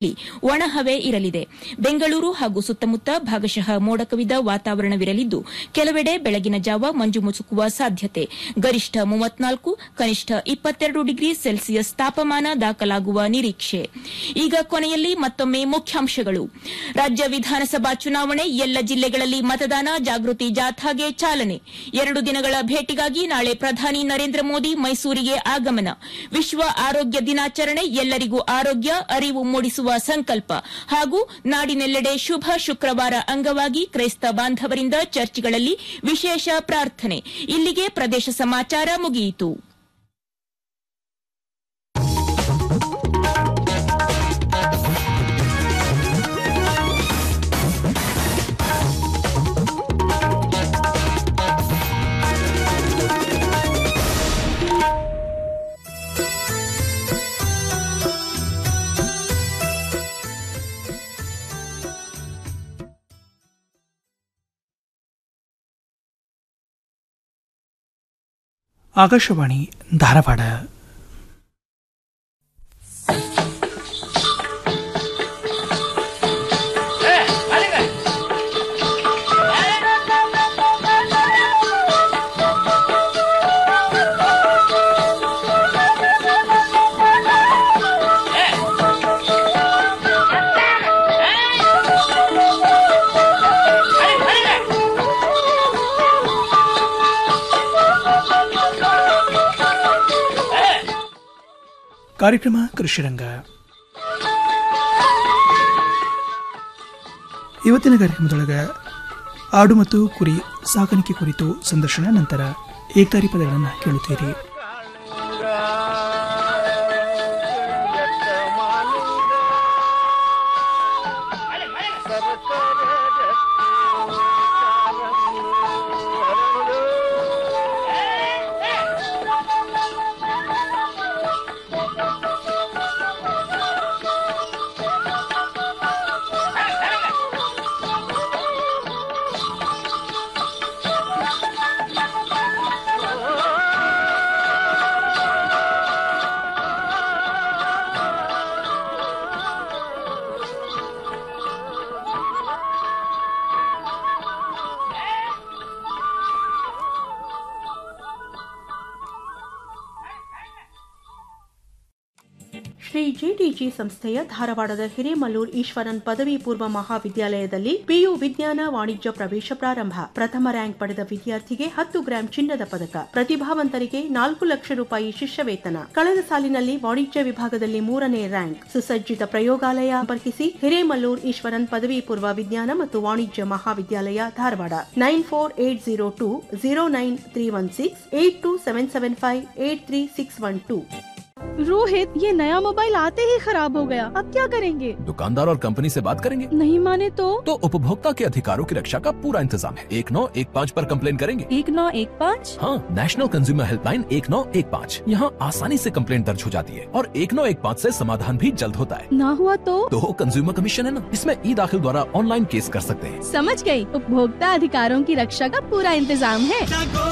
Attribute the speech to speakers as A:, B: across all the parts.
A: ಒಣಹವೆ ಇರಲಿದೆ ಬೆಂಗಳೂರು ಹಾಗೂ ಸುತ್ತಮುತ್ತ ಭಾಗಶಃ ಮೋಡ ಕವಿದ ವಾತಾವರಣವಿರಲಿದ್ದು ಕೆಲವೆಡೆ ಬೆಳಗಿನ ಜಾವ ಮಂಜು ಮುಸುಕುವ ಸಾಧ್ಯತೆ ಗರಿಷ್ಠ ಮೂವತ್ನಾಲ್ಕು ಕನಿಷ್ಠ ಇಪ್ಪತ್ತೆರಡು ಡಿಗ್ರಿ ಸೆಲ್ಸಿಯಸ್ ತಾಪಮಾನ ದಾಖಲಾಗುವ ನಿರೀಕ್ಷೆ ಈಗ ಕೊನೆಯಲ್ಲಿ ಮತ್ತೊಮ್ಮೆ ಮುಖ್ಯಾಂಶಗಳು ರಾಜ್ಯ ವಿಧಾನಸಭಾ ಚುನಾವಣೆ ಎಲ್ಲ ಜಿಲ್ಲೆಗಳಲ್ಲಿ ಮತದಾನ ಜಾಗೃತಿ ಜಾಥಾಗೆ ಚಾಲನೆ ಎರಡು ದಿನಗಳ ಭೇಟಿಗಾಗಿ ನಾಳೆ ಪ್ರಧಾನಿ ನರೇಂದ್ರ ಮೋದಿ ಮೈಸೂರಿಗೆ ಆಗಮನ ವಿಶ್ವ ಆರೋಗ್ಯ ದಿನಾಚರಣೆ ಎಲ್ಲರಿಗೂ ಆರೋಗ್ಯ ಅರಿವು ಮೂಡಿಸುವ ಸಂಕಲ್ಪ ಹಾಗೂ ನಾಡಿನೆಲ್ಲೆಡೆ ಶುಭ ಶುಕ್ರವಾರ ಅಂಗವಾಗಿ ಕ್ರೈಸ್ತ ಬಾಂಧವರಿಂದ ಚರ್ಚ್ಗಳಲ್ಲಿ ವಿಶೇಷ ಪ್ರಾರ್ಥನೆ ಇಲ್ಲಿಗೆ ಪ್ರದೇಶ ಸಮಾಚಾರ ಮುಗಿಯಿತು
B: ಆಕಾಶವಾಣಿ ಧಾರವಾಡ ಕಾರ್ಯಕ್ರಮ ಕೃಷಿರಂಗ ಇವತ್ತಿನ ಕಾರ್ಯಕ್ರಮದೊಳಗ ಆಡು ಮತ್ತು ಕುರಿ ಸಾಕಾಣಿಕೆ ಕುರಿತು ಸಂದರ್ಶನ ನಂತರ ಏಕತಾರಿ ಪದಗಳನ್ನು ಕೇಳುತ್ತೀರಿ
C: ಶ್ರೀ ಜಿಟಿಜಿ ಸಂಸ್ಥೆಯ ಧಾರವಾಡದ ಹಿರೇಮಲ್ಲೂರ್ ಈಶ್ವರನ್ ಪದವಿ ಪೂರ್ವ ಮಹಾವಿದ್ಯಾಲಯದಲ್ಲಿ ಪಿಯು ವಿಜ್ಞಾನ ವಾಣಿಜ್ಯ ಪ್ರವೇಶ ಪ್ರಾರಂಭ ಪ್ರಥಮ ರ್ಯಾಂಕ್ ಪಡೆದ ವಿದ್ಯಾರ್ಥಿಗೆ ಹತ್ತು ಗ್ರಾಂ ಚಿನ್ನದ ಪದಕ ಪ್ರತಿಭಾವಂತರಿಗೆ ನಾಲ್ಕು ಲಕ್ಷ ರೂಪಾಯಿ ಶಿಷ್ಯ ವೇತನ ಕಳೆದ ಸಾಲಿನಲ್ಲಿ ವಾಣಿಜ್ಯ ವಿಭಾಗದಲ್ಲಿ ಮೂರನೇ ರ್ಯಾಂಕ್ ಸುಸಜ್ಜಿತ ಪ್ರಯೋಗಾಲಯ ಸಂಪರ್ಕಿಸಿ ಹಿರೇಮಲ್ಲೂರ್ ಈಶ್ವರನ್ ಪದವಿ ಪೂರ್ವ ವಿಜ್ಞಾನ ಮತ್ತು ವಾಣಿಜ್ಯ ಮಹಾವಿದ್ಯಾಲಯ Dharwad nine four eight zero two zero nine three one six eight two seven seven five eight three six one two
D: Rohit ये नया मोबाइल आते ही खराब हो गया अब क्या करेंगे
E: दुकानदार और कंपनी से बात करेंगे
D: नहीं माने तो
E: तो उपभोक्ता के अधिकारों की रक्षा का पूरा इंतजाम है एक नौ एक पाँच पर कंप्लेन करेंगे
D: एक नौ एक पाँच
E: हाँ नेशनल कंज्यूमर हेल्पलाइन एक नौ एक पाँच यहाँ आसानी से कंप्लेन दर्ज हो जाती है और एक नौ एक पाँच ऐसी समाधान भी जल्द होता है
D: ना हुआ तो
E: तो कंज्यूमर कमीशन है ना इसमें ई दाखिल द्वारा ऑनलाइन केस कर सकते हैं
D: समझ गई उपभोक्ता अधिकारों की रक्षा का पूरा इंतजाम है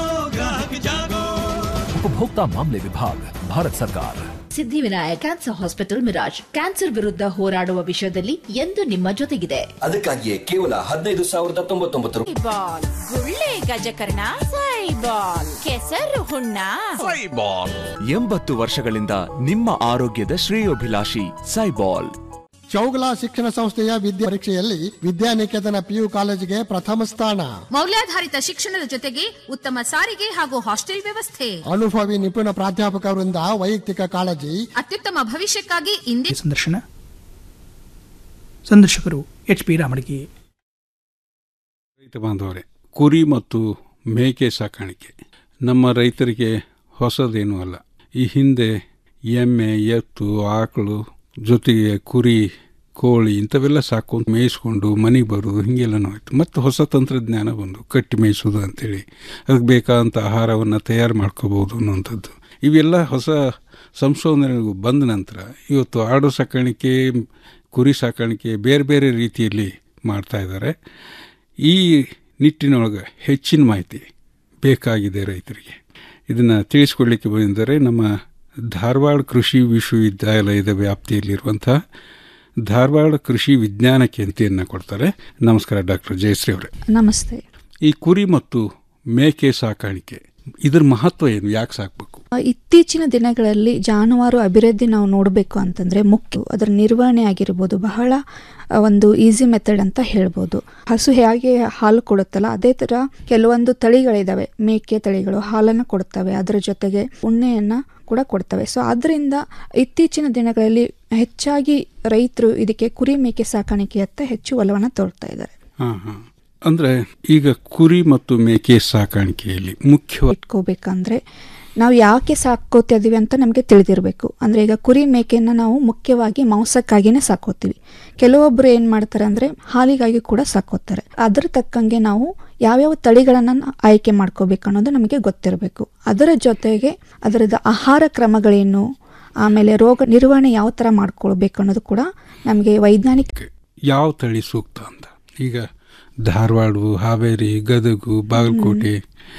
E: उपभोक्ता मामले विभाग भारत सरकार
F: Siddhivinayak cancer hospital Miraj cancer ವಿರುದ್ಧ ಹೋರಾಡುವ ವಿಷಯದಲ್ಲಿ ಎಂದು ನಿಮ್ಮ ಜೊತೆಗಿದೆ
G: ಅದಕ್ಕಾಗಿಯೇ ಕೇವಲ ಹದಿನೈದು ಸಾವಿರದ ತೊಂಬತ್ತೊಂಬತ್ತು ರು-
H: ಬಾಲ್ ಗುಳ್ಳೆ ಗಜಕರ್ಣ ಬಾಲ್ ಕೆಸರು ಹುಣ್ಣ
I: ಎಂಬತ್ತು ವರ್ಷಗಳಿಂದ ನಿಮ್ಮ ಆರೋಗ್ಯದ ಶ್ರೇಯೋಭಿಲಾಷಿ ಸೈಬಾಲ್
J: ಚೌಗಲ ಶಿಕ್ಷಣ ಸಂಸ್ಥೆಯ ವಿದ್ಯಾ ಪರೀಕ್ಷೆಯಲ್ಲಿ ವಿದ್ಯಾನಿಕೇತನ ಪಿಯು ಕಾಲೇಜಿಗೆ ಪ್ರಥಮ ಸ್ಥಾನ
H: ಮೌಲ್ಯಾಧಾರಿತ ಶಿಕ್ಷಣದ ಜೊತೆಗೆ ಉತ್ತಮ ಸಾರಿಗೆ ಹಾಗೂ ಹಾಸ್ಟೆಲ್ ವ್ಯವಸ್ಥೆ
J: ಅನುಭವಿ ನಿಪುಣ ಪ್ರಾಧ್ಯಾಪಕರಿಂದ ವೈಯಕ್ತಿಕ ಕಾಳಜಿ
H: ಅತ್ಯುತ್ತಮ ಭವಿಷ್ಯಕ್ಕಾಗಿ ಇಂದೇ
B: ಸಂದರ್ಶನ ಸಂದರ್ಶಕರು ಎಚ್ ಪಿ ರಾಮಡಿಗೆ
K: ರೈತ ಬಾಂಧವರೇ ಕುರಿ ಮತ್ತು ಮೇಕೆ ಸಾಕಾಣಿಕೆ ನಮ್ಮ ರೈತರಿಗೆ ಹೊಸದೇನೂ ಅಲ್ಲ ಈ ಹಿಂದೆ ಎಮ್ಮೆ ಎತ್ತು ಆಕಳು ಜೊತೆಗೆ ಕುರಿ ಕೋಳಿ ಇಂಥವೆಲ್ಲ ಸಾಕೊಂಡು ಮೇಯಿಸ್ಕೊಂಡು ಮನೆಗೆ ಬರೋದು ಹೀಗೆಲ್ಲನೂ ಆಯಿತು ಮತ್ತು ಹೊಸ ತಂತ್ರಜ್ಞಾನ ಬಂದು ಕಟ್ಟಿ ಮೇಯಿಸೋದು ಅಂತೇಳಿ ಅದಕ್ಕೆ ಬೇಕಾದಂಥ ಆಹಾರವನ್ನು ತಯಾರು ಮಾಡ್ಕೋಬೋದು ಅನ್ನುವಂಥದ್ದು ಇವೆಲ್ಲ ಹೊಸ ಸಂಶೋಧನೆಗಳು ಬಂದ ನಂತರ ಇವತ್ತು ಆಡು ಸಾಕಾಣಿಕೆ ಕುರಿ ಸಾಕಾಣಿಕೆ ಬೇರೆ ಬೇರೆ ರೀತಿಯಲ್ಲಿ ಮಾಡ್ತಾ ಇದ್ದಾರೆ ಈ ನಿಟ್ಟಿನೊಳಗೆ ಹೆಚ್ಚಿನ ಮಾಹಿತಿ ಬೇಕಾಗಿದೆ ರೈತರಿಗೆ ಇದನ್ನು ತಿಳಿಸ್ಕೊಡ್ಲಿಕ್ಕೆ ಬಂದಿದ್ದಾರೆ ನಮ್ಮ ಧಾರವಾಡ ಕೃಷಿ ವಿಶ್ವವಿದ್ಯಾಲಯದ ವ್ಯಾಪ್ತಿಯಲ್ಲಿರುವಂಥ ಧಾರವಾಡ ಕೃಷಿ ವಿಜ್ಞಾನ ಕೇಂದ್ರತೆಯನ್ನು ಕೊಡ್ತಾರೆ ನಮಸ್ಕಾರ ಡಾಕ್ಟರ್ ಜಯಶ್ರೀ ಅವರೇ
L: ನಮಸ್ತೆ
K: ಈ ಕುರಿ ಮತ್ತು ಮೇಕೆ ಸಾಕಾಣಿಕೆ ಇದ್ರ ಮಹತ್ವ ಏನು ಯಾಕೆ ಸಾಕಬೇಕು
L: ಆ, ಇತ್ತೀಚಿನ ದಿನಗಳಲ್ಲಿ ಜಾನುವಾರು ಅಭಿವೃದ್ಧಿ ನಾವು ನೋಡಬೇಕು ಅಂತಂದ್ರೆ ಮುಖ್ಯ ಅದರ ನಿರ್ವಹಣೆ ಆಗಿರ್ಬೋದು ಬಹಳ ಆ, ಒಂದು ಈಸಿ ಮೆಥಡ್ ಅಂತ ಹೇಳ್ಬೋದು ಹಸು ಹೇಗೆ ಹಾಲು ಕೊಡುತ್ತಲ್ಲ ಅದೇ ತರ ಕೆಲವೊಂದು ತಳಿಗಳಿದಾವೆ ಮೇಕೆ ತಳಿಗಳು ಹಾಲನ್ನು ಕೊಡ್ತವೆ ಅದರ ಜೊತೆಗೆ ಉಣ್ಣೆಯನ್ನ ಕೂಡ ಕೊಡ್ತವೆ ಸೊ ಅದರಿಂದ ಇತ್ತೀಚಿನ ದಿನಗಳಲ್ಲಿ ಹೆಚ್ಚಾಗಿ ರೈತರು ಇದಕ್ಕೆ ಕುರಿ ಮೇಕೆ ಸಾಕಾಣಿಕೆಯತ್ತ ಹೆಚ್ಚು ಒಲವನ್ನು ತೋರ್ತಾ ಇದ್ದಾರೆ
K: ಹಾ ಹಾ ಅಂದ್ರೆ ಈಗ ಕುರಿ ಮತ್ತು ಮೇಕೆ ಸಾಕಾಣಿಕೆಯಲ್ಲಿ ಮುಖ್ಯವಾಗಿ
L: ಇಟ್ಕೋಬೇಕಂದ್ರೆ ನಾವು ಯಾಕೆ ಸಾಕೋತಾ ಇದೀವಿ ಅಂತ ನಮಗೆ ತಿಳಿದಿರಬೇಕು ಅಂದರೆ ಈಗ ಕುರಿ ಮೇಕೆನ ನಾವು ಮುಖ್ಯವಾಗಿ ಮಾಂಸಕ್ಕಾಗಿನೇ ಸಾಕೋತೀವಿ ಕೆಲವೊಬ್ಬರು ಏನು ಮಾಡ್ತಾರೆ ಅಂದರೆ ಹಾಲಿಗಾಗಿ ಕೂಡ ಸಾಕೋತಾರೆ ಅದರ ತಕ್ಕಂಗೆ ನಾವು ಯಾವ್ಯಾವ ತಳಿಗಳನ್ನು ಆಯ್ಕೆ ಮಾಡ್ಕೋಬೇಕು ಅನ್ನೋದು ನಮಗೆ ಗೊತ್ತಿರಬೇಕು ಅದರ ಜೊತೆಗೆ ಅದರದ್ದು ಆಹಾರ ಕ್ರಮಗಳೇನು ಆಮೇಲೆ ರೋಗ ನಿರ್ವಹಣೆ ಯಾವ ಥರ ಮಾಡ್ಕೊಳ್ಬೇಕು ಅನ್ನೋದು ಕೂಡ ನಮಗೆ ವೈಜ್ಞಾನಿಕ
K: ಯಾವ ತಳಿ ಸೂಕ್ತ ಅಂತ ಈಗ ಧಾರವಾಡ ಹಾವೇರಿ ಗದಗು ಬಾಗಲಕೋಟೆ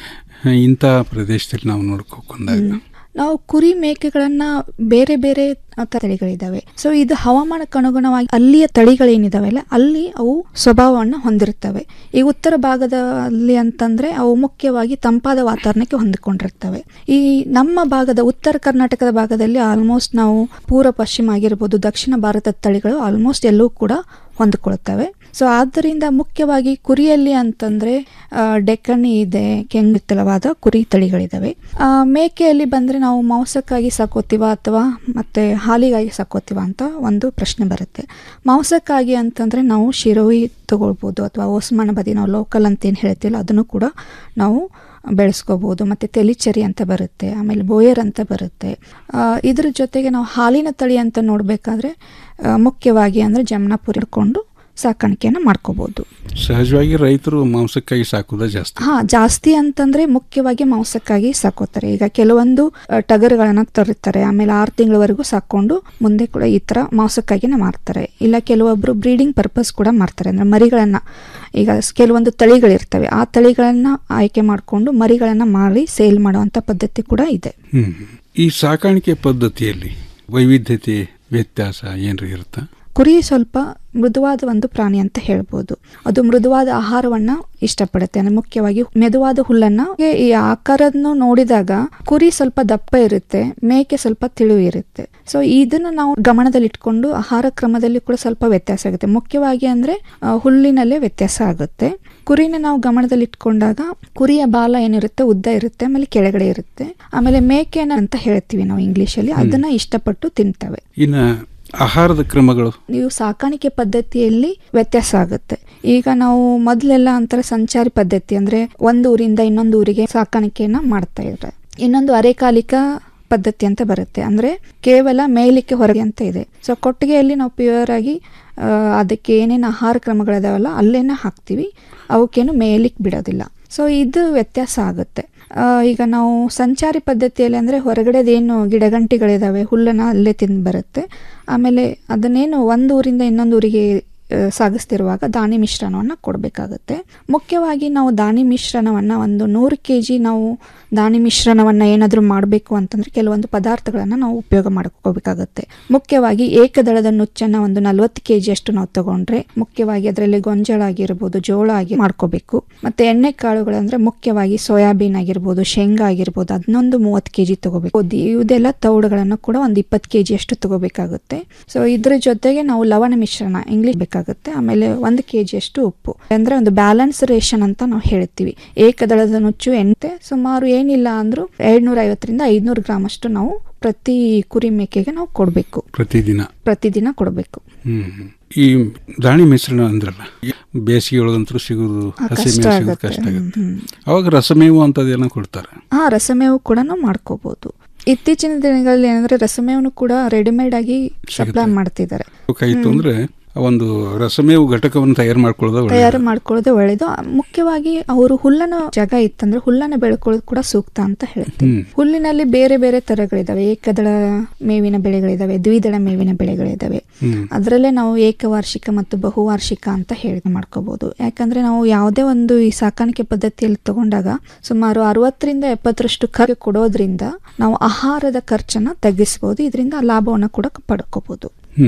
K: ಇಂಥ ಪ್ರದೇಶದಲ್ಲಿ ನಾವು ನೋಡ್ಕೊಂಡಾಗ
L: ನಾವು ಕುರಿ ಮೇಕೆಗಳನ್ನ ಬೇರೆ ಬೇರೆ ತಳಿಗಳಿದಾವೆ ಸೊ ಇದು ಹವಾಮಾನಕ್ಕೆ ಅನುಗುಣವಾಗಿ ಅಲ್ಲಿಯ ತಳಿಗಳೇನಿದಾವೆಲ್ಲ ಅಲ್ಲಿ ಅವು ಸ್ವಭಾವವನ್ನು ಹೊಂದಿರ್ತವೆ ಈ ಉತ್ತರ ಭಾಗದಲ್ಲಿ ಅಂತಂದ್ರೆ ಅವು ಮುಖ್ಯವಾಗಿ ತಂಪಾದ ವಾತಾವರಣಕ್ಕೆ ಹೊಂದಿಕೊಂಡಿರ್ತವೆ ಈ ನಮ್ಮ ಭಾಗದ ಉತ್ತರ ಕರ್ನಾಟಕದ ಭಾಗದಲ್ಲಿ ಆಲ್ಮೋಸ್ಟ್ ನಾವು ಪೂರ್ವ ಪಶ್ಚಿಮ ಆಗಿರ್ಬೋದು ದಕ್ಷಿಣ ಭಾರತದ ತಳಿಗಳು ಆಲ್ಮೋಸ್ಟ್ ಎಲ್ಲವೂ ಕೂಡ ಹೊಂದಿಕೊಳ್ಳುತ್ತವೆ ಸೊ ಆದ್ದರಿಂದ ಮುಖ್ಯವಾಗಿ ಕುರಿಯಲ್ಲಿ ಅಂತಂದ್ರೆ ಆ, ಡೆಕ್ಕನಿ ಇದೆ ಕೆಂಗುತ್ತಲವಾದ ಕುರಿ ತಳಿಗಳಿದಾವೆ ಆ, ಮೇಕೆಯಲ್ಲಿ ಬಂದ್ರೆ ನಾವು ಮಾಂಸಕ್ಕಾಗಿ ಸಾಕೋತೀವ ಅಥವಾ ಮತ್ತೆ ಹಾಲಿಗಾಗಿ ಸಾಕೋತೀವ ಅಂತ ಒಂದು ಪ್ರಶ್ನೆ ಬರುತ್ತೆ ಮಾಂಸಕ್ಕಾಗಿ ಅಂತಂದ್ರೆ ನಾವು ಶಿರೋಯಿ ತಗೊಳ್ಬೋದು ಅಥವಾ ಓಸ್ಮಾನ ಬದಿ ನಾವು ಲೋಕಲ್ ಅಂತ ಏನು ಹೇಳ್ತೀವಲ್ಲ ಅದನ್ನು ಕೂಡ ನಾವು ಬೆಳೆಸ್ಕೋಬೋದು ಮತ್ತು ತೆಲಿಚರಿ ಅಂತ ಬರುತ್ತೆ ಆಮೇಲೆ ಬೋಯರ್ ಅಂತ ಬರುತ್ತೆ ಆ, ಇದ್ರ ಜೊತೆಗೆ ನಾವು ಹಾಲಿನ ತಳಿ ಅಂತ ನೋಡಬೇಕಾದ್ರೆ ಮುಖ್ಯವಾಗಿ ಅಂದರೆ ಜಮ್ನಾಪುರ ಇಟ್ಕೊಂಡು ಸಾಕಾಣಿಕೆಯನ್ನು ಮಾಡ್ಕೋಬೋದು
K: ಸಹಜವಾಗಿ ರೈತರು ಮಾಂಸಕ್ಕಾಗಿ ಸಾಕೋದ ಜಾಸ್ತಿ
L: ಹಾ ಜಾಸ್ತಿ ಅಂತಂದ್ರೆ ಮುಖ್ಯವಾಗಿ ಮಾಂಸಕ್ಕಾಗಿ ಸಾಕೋತಾರೆ ಈಗ ಕೆಲವೊಂದು ಆ, ಟಗರುಗಳನ್ನ ತರುತ್ತಾರೆ ಆಮೇಲೆ ಆರು ತಿಂಗಳವರೆಗೂ ಸಾಕೊಂಡು ಮುಂದೆ ಕೂಡ ಈ ತರ ಮಾಂಸಕ್ಕಾಗಿನೇ ಮಾರ್ತಾರೆ ಇಲ್ಲ ಕೆಲವೊಬ್ರು ಬ್ರೀಡಿಂಗ್ ಪರ್ಪಸ್ ಕೂಡ ಮಾಡ್ತಾರೆ ಅಂದ್ರೆ ಮರಿಗಳನ್ನ ಈಗ ಸ್- ಕೆಲವೊಂದು ತಳಿಗಳಿರ್ತವೆ ಆ ತಳಿಗಳನ್ನ ಆಯ್ಕೆ ಮಾಡಿಕೊಂಡು ಮರಿಗಳನ್ನ ಮಾರಿ ಸೇಲ್ ಮಾಡುವಂತ ಪದ್ಧತಿ ಕೂಡ ಇದೆ
K: ಹ್ಮ್ ಈ ಸಾಕಾಣಿಕೆ ಪದ್ಧತಿಯಲ್ಲಿ ವೈವಿಧ್ಯತೆ ವ್ಯತ್ಯಾಸ ಏನ್ರಿ ಇರುತ್ತಾ
L: ಕುರಿ ಸ್ವಲ್ಪ ಮೃದುವಾದ ಒಂದು ಪ್ರಾಣಿ ಅಂತ ಹೇಳ್ಬೋದು ಅದು ಮೃದುವಾದ ಆಹಾರವನ್ನ ಇಷ್ಟಪಡುತ್ತೆ ಅಂದ್ರೆ ಮುಖ್ಯವಾಗಿ ಮೆದುವಾದ ಹುಲ್ಲನ್ನ ಈ ಆಕಾರವನ್ನು ನೋಡಿದಾಗ ಕುರಿ ಸ್ವಲ್ಪ ದಪ್ಪ ಇರುತ್ತೆ ಮೇಕೆ ಸ್ವಲ್ಪ ತಿಳಿವು ಇರುತ್ತೆ ಸೊ ಇದನ್ನ ನಾವು ಗಮನದಲ್ಲಿಟ್ಕೊಂಡು ಆಹಾರ ಕ್ರಮದಲ್ಲಿ ಕೂಡ ಸ್ವಲ್ಪ ವ್ಯತ್ಯಾಸ ಆಗುತ್ತೆ ಮುಖ್ಯವಾಗಿ ಅಂದ್ರೆ ಆ, ಹುಲ್ಲಿನಲ್ಲೇ ವ್ಯತ್ಯಾಸ ಆಗುತ್ತೆ ಕುರಿನ ನಾವು ಗಮನದಲ್ಲಿ ಇಟ್ಕೊಂಡಾಗ ಕುರಿಯ ಬಾಲ ಏನಿರುತ್ತೆ ಉದ್ದ ಇರುತ್ತೆ ಆಮೇಲೆ ಕೆಳಗಡೆ ಇರುತ್ತೆ ಆಮೇಲೆ ಮೇಕೆನ ಅಂತ ಹೇಳ್ತೀವಿ ನಾವು ಇಂಗ್ಲಿಷಲ್ಲಿ ಅದನ್ನ ಇಷ್ಟಪಟ್ಟು ತಿಂತವೆ
K: ಇನ್ನ ಆಹಾರದ ಕ್ರಮಗಳು
L: ನೀವು ಸಾಕಾಣಿಕೆ ಪದ್ಧತಿಯಲ್ಲಿ ವ್ಯತ್ಯಾಸ ಆಗುತ್ತೆ ಈಗ ನಾವು ಮೊದಲೆಲ್ಲ ಅಂತಾರೆ ಸಂಚಾರಿ ಪದ್ಧತಿ ಅಂದ್ರೆ ಒಂದು ಊರಿಂದ ಇನ್ನೊಂದು ಊರಿಗೆ ಸಾಕಾಣಿಕೆಯನ್ನ ಮಾಡ್ತಾ ಇದ್ದಾರೆ ಇನ್ನೊಂದು ಅರೆಕಾಲಿಕ ಪದ್ಧತಿ ಅಂತ ಬರುತ್ತೆ ಅಂದ್ರೆ ಕೇವಲ ಮೇಯ್ಲಿಕ್ಕೆ ಹೊರಗೆ ಅಂತ ಇದೆ ಸೊ ಕೊಟ್ಟಿಗೆಯಲ್ಲಿ ನಾವು ಪ್ಯೂರ್ ಆಗಿ ಆ, ಅದಕ್ಕೆ ಏನೇನು ಆಹಾರ ಕ್ರಮಗಳಿದಾವಲ್ಲ ಅಲ್ಲೇನ ಹಾಕ್ತೀವಿ ಅವಕ್ಕೇನು ಮೇಯ್ಲಿಕ್ಕೆ ಬಿಡೋದಿಲ್ಲ ಸೊ ಇದು ವ್ಯತ್ಯಾಸ ಆಗುತ್ತೆ ಆ, ಈಗ ನಾವು ಸಂಚಾರಿ ಪದ್ಧತಿಯಲ್ಲಿ ಅಂದರೆ ಹೊರಗಡೆದೇನು ಗಿಡಗಂಟಿಗಳಿದಾವೆ ಹುಲ್ಲನ್ನು ಅಲ್ಲೇ ತಿಂದು ಬರುತ್ತೆ ಆಮೇಲೆ ಅದನ್ನೇನು ಒಂದು ಊರಿಂದ ಇನ್ನೊಂದು ಊರಿಗೆ ಆ, ಸಾಗಿಸ್ತಿರುವಾಗ ದಾನಿ ಮಿಶ್ರಣವನ್ನು ಕೊಡಬೇಕಾಗುತ್ತೆ ಮುಖ್ಯವಾಗಿ ನಾವು ದಾನಿ ಮಿಶ್ರಣವನ್ನು ಒಂದು ನೂರು ಕೆ ಜಿ ನಾವು ದಾನಿ ಮಿಶ್ರಣವನ್ನು ಏನಾದರೂ ಮಾಡಬೇಕು ಅಂತಂದರೆ ಕೆಲವೊಂದು ಪದಾರ್ಥಗಳನ್ನು ನಾವು ಉಪಯೋಗ ಮಾಡ್ಕೋಬೇಕಾಗುತ್ತೆ ಮುಖ್ಯವಾಗಿ ಏಕದಳದ ನುಚ್ಚನ್ನು ಒಂದು ನಲವತ್ತು ಕೆ ಜಿಯಷ್ಟು ನಾವು ತಗೊಂಡ್ರೆ ಮುಖ್ಯವಾಗಿ ಅದರಲ್ಲಿ ಗೊಂಜಾಳ ಆಗಿರ್ಬೋದು ಜೋಳ ಆಗಿ ಮಾಡ್ಕೋಬೇಕು ಮತ್ತು ಎಣ್ಣೆ ಕಾಳುಗಳಂದ್ರೆ ಮುಖ್ಯವಾಗಿ ಸೋಯಾಬೀನ್ ಆಗಿರ್ಬೋದು ಶೇಂಗಾ ಆಗಿರ್ಬೋದು ಅದನ್ನೊಂದು ಮೂವತ್ತು ಕೆ ಜಿ ತಗೋಬೇಕು ಗೋಧಿ ಇದೆಲ್ಲ ತೌಡುಗಳನ್ನು ಕೂಡ ಒಂದು ಇಪ್ಪತ್ತು ಕೆ ಜಿಯಷ್ಟು ತಗೋಬೇಕಾಗುತ್ತೆ ಸೊ ಇದ್ರ ಜೊತೆಗೆ ನಾವು ಲವಣ ಮಿಶ್ರಣ ಇಂಗ್ಲಿಷ್ ಬೇಕಾಗುತ್ತೆ ಆಮೇಲೆ ಒಂದು ಕೆ ಜಿಯಷ್ಟು ಉಪ್ಪು ಅಂದ್ರೆ ಒಂದು ಬ್ಯಾಲೆನ್ಸ್ ರೇಷನ್ ಅಂತ ನಾವು ಹೇಳ್ತೀವಿ ಏಕದಳದ ನುಚ್ಚು ಎಣ್ಣೆ ಸುಮಾರು ಏನಿಲ್ಲ ಅಂದ್ರೂ ಎರಡ್ನೂರ ಐವತ್ತರಿಂದ ಐದ್ನೂರು ಗ್ರಾಮ್ ಅಷ್ಟು ನಾವು ಪ್ರತಿ ಕುರಿ ಮೇಕೆಗೆ ನಾವು ಕೊಡಬೇಕು
K: ಪ್ರತಿದಿನ
L: ಪ್ರತಿದಿನ ಕೊಡಬೇಕು
K: ಹ್ಮ್ ಹ್ಮ್. ಈ ದಾಣಿ ಮಿಶ್ರಣ ಅಂದ್ರಲ್ಲ ಬೇಸಿಗೆ ಒಳಗಂತೂ ಸಿಗೋದು
L: ಆ,
K: ಹಸಿ
L: ಕಷ್ಟ
K: ಮೇವು ಸಿಗೋದು
L: ಆಗುತ್ತೆ.
K: ಕಷ್ಟ ಆಗುತ್ತೆ
L: ಹ್ಮ್.
K: ಅವಾಗ ರಸಮೇವು ಅಂತದೇನೋ ಕೊಡ್ತಾರೆ
L: ಹಾ ರಸಮೇವು ಕೂಡ ನಾವು ಮಾಡ್ಕೋಬಹುದು ಇತ್ತೀಚಿನ ದಿನಗಳಲ್ಲಿ ಏನಂದ್ರೆ ರಸಮೇವನ್ನು ಕೂಡ ರೆಡಿಮೇಡ್ ಆಗಿ ಸಪ್ಲೈ ಮಾಡ್ತಿದ್ದಾರೆ
K: ಕಾಯಿತು ಅಂದ್ರೆ ಒಂದು ರಸಮೇವು ಘಟಕವನ್ನು ತಯಾರು ಮಾಡ್ಕೊಳ್ಳೋದು ಒಳ್ಳೆಯದು.
L: ತಯಾರು ಮಾಡ್ಕೊಳ್ಳೋದೇ ಒಳ್ಳೇದು ಆ, ಮುಖ್ಯವಾಗಿ ಅವರು ಹುಲ್ಲನ ಜಾಗ ಇತ್ತಂದ್ರೆ ಹುಲ್ಲನ್ನ ಬೆಳ್ಕೊಳ್ಳೋದು ಕೂಡ ಸೂಕ್ತ ಅಂತ ಹೇಳ್ತೀವಿ
K: ಹ್ಮ್.
L: ಹುಲ್ಲಿನಲ್ಲಿ ಬೇರೆ ಬೇರೆ ತರಗಳಿದಾವೆ ಏಕದಳ ಮೇವಿನ ಬೆಳೆಗಳಿದಾವೆ ದ್ವಿದಳ ಮೇವಿನ ಬೆಳೆಗಳಿದಾವೆ
K: ಹ್ಮ್.
L: ಅದರಲ್ಲೇ ನಾವು ಏಕವಾರ್ಷಿಕ ಮತ್ತು ಬಹುವಾರ್ಷಿಕ ಅಂತ ಹೇಳಿ ಮಾಡ್ಕೋಬಹುದು ಯಾಕಂದ್ರೆ ನಾವು ಯಾವುದೇ ಒಂದು ಈ ಸಾಕಾಣಿಕೆ ಪದ್ಧತಿಯಲ್ಲಿ ತಗೊಂಡಾಗ ಸುಮಾರು ಅರವತ್ತರಿಂದ ಎಪ್ಪತ್ತರಷ್ಟು ಖರ್ಚು ಕೊಡೋದ್ರಿಂದ ನಾವು ಆಹಾರದ ಖರ್ಚನ್ನ ತಗ್ಗಿಸಬಹುದು ಇದರಿಂದ ಲಾಭವನ್ನು ಕೂಡ ಪಡ್ಕೋಬಹುದು
K: ಹ್ಮ್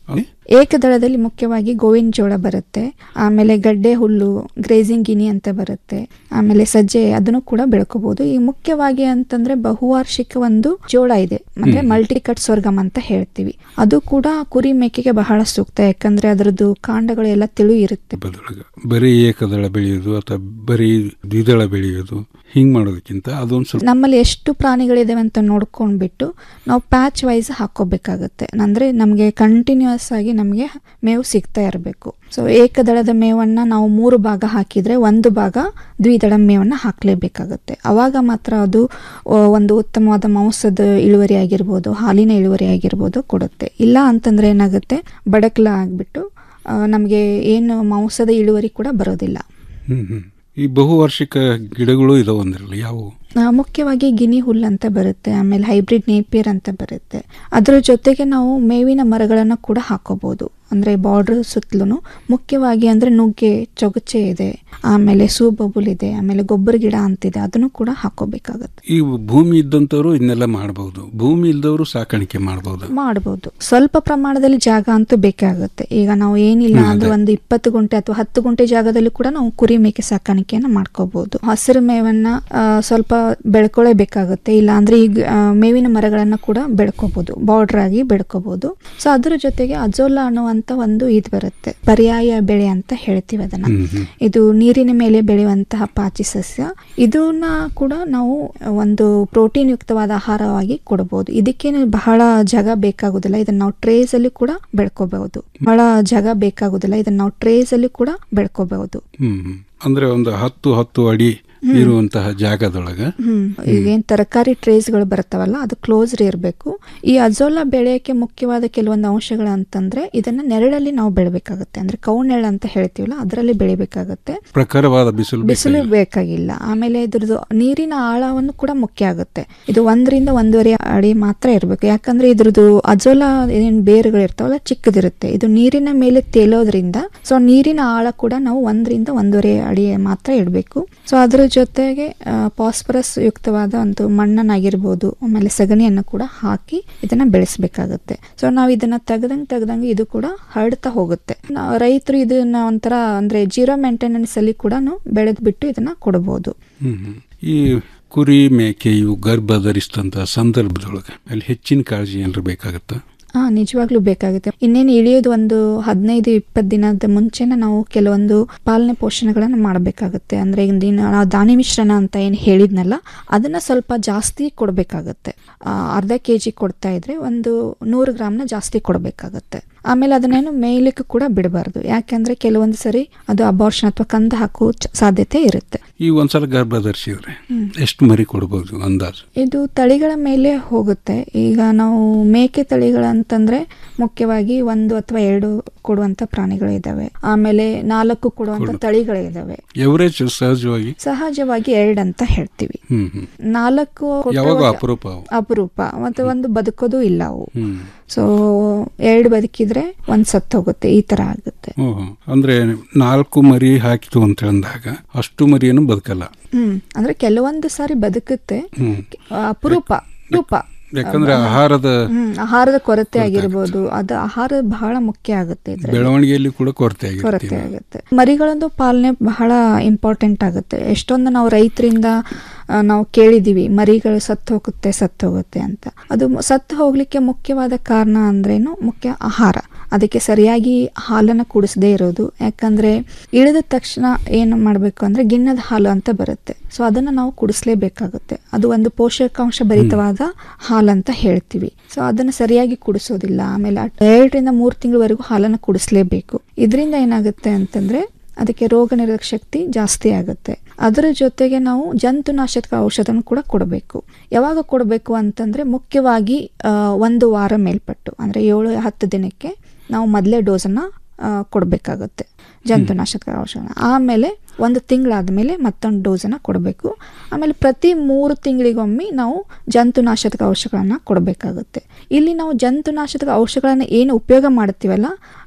L: ಏಕದಳದಲ್ಲಿ ಮುಖ್ಯವಾಗಿ ಗೋವಿನ ಜೋಳ ಬರುತ್ತೆ ಆಮೇಲೆ ಗಡ್ಡೆ ಹುಲ್ಲು ಗ್ರೇಸಿಂಗ್ ಗಿನಿ ಅಂತ ಬರುತ್ತೆ ಆಮೇಲೆ ಸಜ್ಜೆ ಅದನ್ನು ಕೂಡ ಬೆಳ್ಕೋಬಹುದು ಈ ಮುಖ್ಯವಾಗಿ ಅಂತಂದ್ರೆ ಬಹುವಾರ್ಷಿಕ ಒಂದು ಜೋಳ ಇದೆ ಅಂದ್ರೆ
K: ಹ್ಮ್.
L: ಮಲ್ಟಿ ಕಟ್ ಸ್ವರ್ಗಮ್ ಅಂತ ಹೇಳ್ತೀವಿ ಅದು ಕೂಡ ಕುರಿ ಮೇಕೆಗೆ ಬಹಳ ಸೂಕ್ತ ಯಾಕಂದ್ರೆ ಅದರದ್ದು ಕಾಂಡಗಳು ಎಲ್ಲ ತಿಳು ಇರುತ್ತೆ
K: ಬರೀ ಏಕದಳ ಬೆಳೆಯೋದು ಅಥವಾ ಬರೀ ದ್ವಿದಳ ಬೆಳೆಯೋದು ಹಿಂಗ್ ಮಾಡೋದಕ್ಕಿಂತ ಅದೊಂದು ಸ್ವಲ್ಪ
L: ನಮ್ಮಲ್ಲಿ ಎಷ್ಟು ಪ್ರಾಣಿಗಳಿದಾವೆ ಅಂತ ನೋಡ್ಕೊಂಡ್ಬಿಟ್ಟು ನಾವು ಪ್ಯಾಚ್ ವೈಸ್ ಹಾಕೋಬೇಕಾಗುತ್ತೆ ಅಂದ್ರೆ ನಮಗೆ ಕಂಟಿನ್ಯೂಸ್ ಆಗಿ ನಮಗೆ ಮೇವು ಸಿಗ್ತಾ ಇರಬೇಕು ಸೊ ಏಕದಳದ ಮೇವನ್ನ ನಾವು ಮೂರು ಭಾಗ ಹಾಕಿದ್ರೆ ಒಂದು ಭಾಗ ದ್ವಿದಳ ಮೇವನ್ನ ಹಾಕಲೇಬೇಕಾಗುತ್ತೆ ಅವಾಗ ಮಾತ್ರ ಅದು ಆ, ಒಂದು ಉತ್ತಮವಾದ ಮಾಂಸದ ಇಳುವರಿ ಆಗಿರ್ಬೋದು ಹಾಲಿನ ಇಳುವರಿ ಆಗಿರ್ಬೋದು ಕೊಡುತ್ತೆ ಇಲ್ಲ ಅಂತಂದ್ರೆ ಏನಾಗುತ್ತೆ ಬಡಕಲ ಆಗ್ಬಿಟ್ಟು ನಮಗೆ ಏನು ಮಾಂಸದ ಇಳುವರಿ ಕೂಡ ಬರೋದಿಲ್ಲ
K: ಹ್ಮ್ ಹ್ಮ್ ಈ ಬಹುವಾರ್ಷಿಕ ಗಿಡಗಳು ಇದಾವ ಅಂದ್ರಲ್ಲ ಯಾವುವು
L: ಆ, ಮುಖ್ಯವಾಗಿ ಗಿನಿ ಹುಲ್ಲು ಅಂತ ಬರುತ್ತೆ ಆಮೇಲೆ ಹೈಬ್ರಿಡ್ ನೇಪಿಯರ್ ಅಂತ ಬರುತ್ತೆ ಅದರ ಜೊತೆಗೆ ನಾವು ಮೇವಿನ ಮರಗಳನ್ನು ಕೂಡ ಹಾಕೋಬಹುದು ಅಂದ್ರೆ ಬಾರ್ಡರ್ ಸುತ್ತಲೂ ಮುಖ್ಯವಾಗಿ ಅಂದ್ರೆ ನುಗ್ಗೆ ಚೊಗಚೆ ಇದೆ ಆಮೇಲೆ ಸೂಬಬುಲ್ ಇದೆ ಆಮೇಲೆ ಗೊಬ್ಬರ ಗಿಡ ಅಂತಿದೆ ಅದನ್ನು ಕೂಡ ಹಾಕೋಬೇಕಾಗುತ್ತೆ
K: ಈ ಭೂಮಿ ಇದ್ದಂಥವ್ರು ಇದನ್ನೆಲ್ಲ ಮಾಡಬಹುದು ಭೂಮಿ ಇಲ್ದವರು ಸಾಕಾಣಿಕೆ ಮಾಡಬಹುದು
L: ಮಾಡಬಹುದು ಸ್ವಲ್ಪ ಪ್ರಮಾಣದಲ್ಲಿ ಜಾಗ ಅಂತೂ ಬೇಕಾಗುತ್ತೆ ಈಗ ನಾವು ಏನಿಲ್ಲ
K: ಹ್ಮ್,
L: ಅಂದ್ರೆ
K: ಅದೇ.
L: ಒಂದು ಇಪ್ಪತ್ತು ಗುಂಟೆ ಅಥವಾ ಹತ್ತು ಗುಂಟೆ ಜಾಗದಲ್ಲಿ ಕೂಡ ನಾವು ಕುರಿ ಮೇಕೆ ಸಾಕಾಣಿಕೆಯನ್ನ ಮಾಡ್ಕೋಬಹುದು ಹಸಿರು ಮೇವನ್ನ ಆ, ಸ್ವಲ್ಪ ಬೆಳ್ಕೊಳ್ಳೇಬೇಕಾಗುತ್ತೆ ಇಲ್ಲ ಅಂದ್ರೆ ಈಗ ಆ, ಮೇವಿನ ಮರಗಳನ್ನ ಕೂಡ ಬೆಳ್ಕೋಬಹುದು ಬಾರ್ಡರ್ ಆಗಿ ಬೆಳ್ಕೋಬಹುದು ಸೊ ಅದರ ಜೊತೆಗೆ ಅಜೋಲಾ ಅನ್ನುವಂತ ಒಂದು ಇದು ಬರುತ್ತೆ ಪರ್ಯಾಯ ಬೆಳೆ ಅಂತ ಹೇಳ್ತೀವಿ ಅದನ್ನ
K: ಹ್ಮ್, ಹ್ಮ್.
L: ಇದು ನೀರಿನ ಮೇಲೆ ಬೆಳೆಯುವಂತಹ ಪಾಚಿ ಸಸ್ಯ ಇದನ್ನ ಕೂಡ ನಾವು ಒಂದು ಪ್ರೋಟೀನ್ ಯುಕ್ತವಾದ ಆಹಾರವಾಗಿ ಕೊಡಬಹುದು ಇದಕ್ಕೇನು ಬಹಳ ಜಾಗ ಬೇಕಾಗುದಿಲ್ಲ ಇದನ್ನ ನಾವು ಟ್ರೇಸ್ ಅಲ್ಲಿ ಕೂಡ ಬೆಳ್ಕೋಬಹುದು ಬಹಳ ಜಾಗ ಬೇಕಾಗುದಿಲ್ಲ ಇದನ್ನ ನಾವು ಟ್ರೇಸ್ ಅಲ್ಲಿ ಕೂಡ ಬೆಳ್ಕೋಬಹುದು
K: ಹ್ಮ್ ಹ್ಮ್. ಅಂದ್ರೆ ಒಂದು ಹತ್ತು ಹತ್ತು ಅಡಿ
L: ಹ್ಮ್.
K: ಇರುವಂತಹ ಜಾಗದೊಳಗ
L: ಹ್ಮ್ ಈಗೇನ್ ತರಕಾರಿ ಟ್ರೇಸ್ಗಳು ಬರ್ತಾವಲ್ಲ ಅದು ಕ್ಲೋಸ್ಡ್ ಇರಬೇಕು ಈ ಅಜೋಲಾ ಬೆಳೆಯಕ್ಕೆ ಮುಖ್ಯವಾದ ಕೆಲವೊಂದು ಅಂಶಗಳು ಅಂತಂದ್ರೆ ಇದನ್ನ ನೆರಳಲ್ಲಿ ನಾವು ಬೆಳಿಬೇಕಾಗುತ್ತೆ ಅಂದ್ರೆ ಕೌನೆರಳು ಅಂತ ಹೇಳ್ತೀವಲ್ಲ ಅದರಲ್ಲಿ ಬೆಳಿಬೇಕಾಗುತ್ತೆ
K: ಪ್ರಖರವಾದ ಬಿಸಿಲು
L: ಬಿಸಿಲು ಬೇಕಾಗಿಲ್ಲ ಆಮೇಲೆ ಇದ್ರದ್ದು ನೀರಿನ ಆಳವನ್ನು ಕೂಡ ಮುಖ್ಯ ಆಗುತ್ತೆ ಇದು ಒಂದರಿಂದ ಒಂದೂವರೆ ಅಡಿ ಮಾತ್ರ ಇರಬೇಕು ಯಾಕಂದ್ರೆ ಇದ್ರದ್ದು ಅಜೋಲಾ ಏನ್ ಬೇರುಗಳು ಇರ್ತಾವಲ್ಲ ಚಿಕ್ಕದಿರುತ್ತೆ ಇದು ನೀರಿನ ಮೇಲೆ ತೇಲೋದ್ರಿಂದ ಸೊ ನೀರಿನ ಆಳ ಕೂಡ ನಾವು ಒಂದರಿಂದ ಒಂದೂವರೆ ಅಡಿ ಮಾತ್ರ ಇಡಬೇಕು ಸೊ ಅದ್ರ ಜೊತೆಗೆ ಪಾಸ್ಪರಸ್ ಯುಕ್ತವಾದ ಒಂದು ಮಣ್ಣನ್ನಾಗಿರ್ಬೋದು ಆಮೇಲೆ ಸಗಣಿಯನ್ನು ಕೂಡ ಹಾಕಿ ಇದನ್ನ ಬೆಳೆಸಬೇಕಾಗುತ್ತೆ ಸೊ ನಾವು ಇದನ್ನ ತೆಗ್ದಂಗೆ ತೆಗ್ದಂಗೆ ಇದು ಕೂಡ ಹರಡ್ತಾ ಹೋಗುತ್ತೆ ನಾ- ರೈತರು ಇದನ್ನ ಒಂಥರ ಅಂದ್ರೆ ಜೀರೋ ಮೇಂಟೆನೆನ್ಸ್ ಅಲ್ಲಿ ಕೂಡ ಬೆಳೆದ್ ಬಿಟ್ಟು ಇದನ್ನ ಕೊಡಬಹುದು
K: ಹ್ಮ್ ಹ್ಮ್. ಈ ಕುರಿ ಮೇಕೆ ಇವು ಗರ್ಭ ಧರಿಸಿದಂತ ಸಂದರ್ಭದೊಳಗೆ ಅಲ್ಲಿ ಹೆಚ್ಚಿನ ಕಾಳಜಿ ಏನಾರ ಬೇಕಾಗತ್ತಾ
L: ಹಾ ನಿಜವಾಗ್ಲೂ ಬೇಕಾಗುತ್ತೆ ಇನ್ನೇನು ಇಳಿಯೋದು ಒಂದು ಹದಿನೈದು ಇಪ್ಪತ್ತು ದಿನದ ಮುಂಚೆನೆ ನಾವು ಕೆಲವೊಂದು ಪಾಲನೆ ಪೋಷಣೆಗಳನ್ನು ಮಾಡಬೇಕಾಗುತ್ತೆ ಅಂದ್ರೆ ಈಗ ದಿನ ನಾವು ದಾನಿ ಮಿಶ್ರಣ ಅಂತ ಏನು ಹೇಳಿದ್ನಲ್ಲ ಅದನ್ನ ಸ್ವಲ್ಪ ಜಾಸ್ತಿ ಕೊಡಬೇಕಾಗತ್ತೆ ಅರ್ಧ ಕೆ ಜಿ ಕೊಡ್ತಾ ಇದ್ರೆ ಒಂದು ನೂರು ಗ್ರಾಮ್ನ ಜಾಸ್ತಿ ಕೊಡಬೇಕಾಗತ್ತೆ ಆಮೇಲೆ ಅದನ್ನೇನು ಮೇಯ್ಲಿಕ್ಕೆ ಕೂಡ ಬಿಡಬಾರ್ದು ಯಾಕೆಂದ್ರೆ ಕೆಲವೊಂದು ಸರಿ ಅದು ಅಬಾರ್ಷನ್ ಅಥವಾ ಕಂದ ಹಾಕೋ ಚ- ಸಾಧ್ಯತೆ ಇರುತ್ತೆ
K: ಈ ಒಂದ್ಸಲ ಗರ್ಭ ಧರಿಸಿದ್ರೆ
L: ಹ್ಮ್.
K: ಎಷ್ಟು ಮರಿ ಕೊಡ್ಬೋದು ಅಂದಾಜು
L: ಇದು ತಳಿಗಳ ಮೇಲೆ ಹೋಗುತ್ತೆ ಈಗ ನಾವು ಮೇಕೆ ತಳಿಗಳಂತಂದ್ರೆ ಮುಖ್ಯವಾಗಿ ಒಂದು ಅಥವಾ ಎರಡು ಕೊಡುವಂತ ಪ್ರಾಣಿಗಳು ಇದಾವೆ ಆಮೇಲೆ ನಾಲ್ಕು ಕೊಡುವಂತ ತಳಿಗಳು ಇದಾವೆ
K: ಎವರೇಜ್ ಸಹಜವಾಗಿ
L: ಸಹಜವಾಗಿ ಎರಡು ಅಂತ ಹೇಳ್ತೀವಿ
K: ಹ್ಮ್ ಹ್ಮ್
L: ನಾಲ್ಕು ಕೊಟ್ರೆ
K: ಯಾವಾಗ
L: ಒಂದು-
K: ಅಪರೂಪ ಅವು?
L: ಅಪರೂಪ ಮತ್ತೆ ಒಂದು ಬದುಕೋದು ಇಲ್ಲ ಅವು
K: ಹ್ಮ್
L: ಸೊ ಎರಡು ಬದುಕಿದ್ರೆ ಒಂದ್ ಸತ್ತು ಹೋಗುತ್ತೆ ಈ ತರ ಆಗುತ್ತೆ
K: ಓಹೋ ಅಂದ್ರೆ ನಾಲ್ಕು ಮರಿ ಹಾಕಿತು ಅಂತ ಅಂದಾಗ ಅಷ್ಟು ಮರಿಯನ್ನು ಬದುಕಲ್ಲ
L: ಹ್ಮ್ ಅಂದ್ರೆ ಕೆಲವೊಂದು ಸಾರಿ ಬದುಕುತ್ತೆ
K: ಹ್ಮ್
L: ಅಪರೂಪ ರೂಪ
K: ಯಾಕಂದ್ರೆ ಆಹಾರದ
L: ಹ್ಮ್ ಆಹಾರದ ಕೊರತೆ ಆಗಿರ್ಬೋದು ಅದು ಆಹಾರ ಬಹಳ ಮುಖ್ಯ ಆಗುತ್ತೆ ಇದ್ರಲ್ಲಿ.
K: ಬೆಳವಣಿಗೆಯಲ್ಲಿ ಕೂಡ ಕೊರತೆ
L: ಕೊರತೆ
K: ಆಗಿರುತ್ತೆ
L: ಆಗುತ್ತೆ ಮರಿಗಳದ್ದು ಪಾಲನೆ ಬಹಳ ಇಂಪಾರ್ಟೆಂಟ್ ಆಗುತ್ತೆ ಎಷ್ಟೊಂದು ನಾವು ರೈತರಿಂದ ಆ, ನಾವು ಕೇಳಿದೀವಿ ಮರಿಗಳು ಸತ್ತು ಹೋಗುತ್ತೆ ಸತ್ತು ಹೋಗುತ್ತೆ ಅಂತ ಅದು ಮ- ಸತ್ತು ಹೋಗ್ಲಿಕ್ಕೆ ಮುಖ್ಯವಾದ ಕಾರಣ ಅಂದ್ರೇನು ಮುಖ್ಯ ಆಹಾರ ಅದಕ್ಕೆ ಸರಿಯಾಗಿ ಹಾಲನ್ನು ಕುಡಿಸದೇ ಇರೋದು ಯಾಕಂದ್ರೆ ಇಳಿದ ತಕ್ಷಣ ಏನು ಮಾಡಬೇಕು ಅಂದ್ರೆ ಗಿಣ್ಣದ ಹಾಲು ಅಂತ ಬರುತ್ತೆ ಸೊ ಅದನ್ನ ನಾವು ಕುಡಿಸ್ಲೇಬೇಕಾಗುತ್ತೆ ಅದು ಒಂದು ಪೋಷಕಾಂಶ ಭರಿತವಾದ ಹಾಲಂತ ಹೇಳ್ತೀವಿ ಸೊ ಅದನ್ನ ಸರಿಯಾಗಿ ಕುಡಿಸೋದಿಲ್ಲ ಆಮೇಲೆ ಅಟ್- ಎರಡರಿಂದ ಮೂರು ತಿಂಗಳವರೆಗೂ ಹಾಲನ್ನು ಕುಡಿಸ್ಲೇಬೇಕು ಇದರಿಂದ ಏನಾಗುತ್ತೆ ಅಂತಂದ್ರೆ ಅದಕ್ಕೆ ರೋಗ ನಿರೋಧಕ ಶಕ್ತಿ ಜಾಸ್ತಿ ಆಗುತ್ತೆ ಅದರ ಜೊತೆಗೆ ನಾವು ಜಂತುನಾಶಕ ಔಷಧನ ಕೂಡ ಕೊಡಬೇಕು ಯಾವಾಗ ಕೊಡಬೇಕು ಅಂತಂದ್ರೆ ಮುಖ್ಯವಾಗಿ ಆ, ಒಂದು ವಾರ ಮೇಲ್ಪಟ್ಟು ಅಂದ್ರೆ ಏಳು ಹತ್ತು ದಿನಕ್ಕೆ ನಾವು ಮೊದಲೇ ಡೋಸನ್ನ ಕೊಡಬೇಕಾಗುತ್ತೆ ಜಂತುನಾಶಕ ಔಷಧ ಆಮೇಲೆ ಒಂದು ತಿಂಗಳಾದ್ಮೇಲೆ ಮತ್ತೊಂದು ಡೋಸನ್ನ ಕೊಡಬೇಕು ಆಮೇಲೆ ಪ್ರತಿ ಮೂರು ತಿಂಗಳಿಗೊಮ್ಮೆ ನಾವು ಜಂತುನಾಶಕ ಔಷಧಗಳನ್ನ ಕೊಡಬೇಕಾಗುತ್ತೆ ಇಲ್ಲಿ ನಾವು ಜಂತುನಾಶಕ ಔಷಧಗಳನ್ನ ಏನು ಉಪಯೋಗ ಮಾಡ್ತೀವಲ್ಲ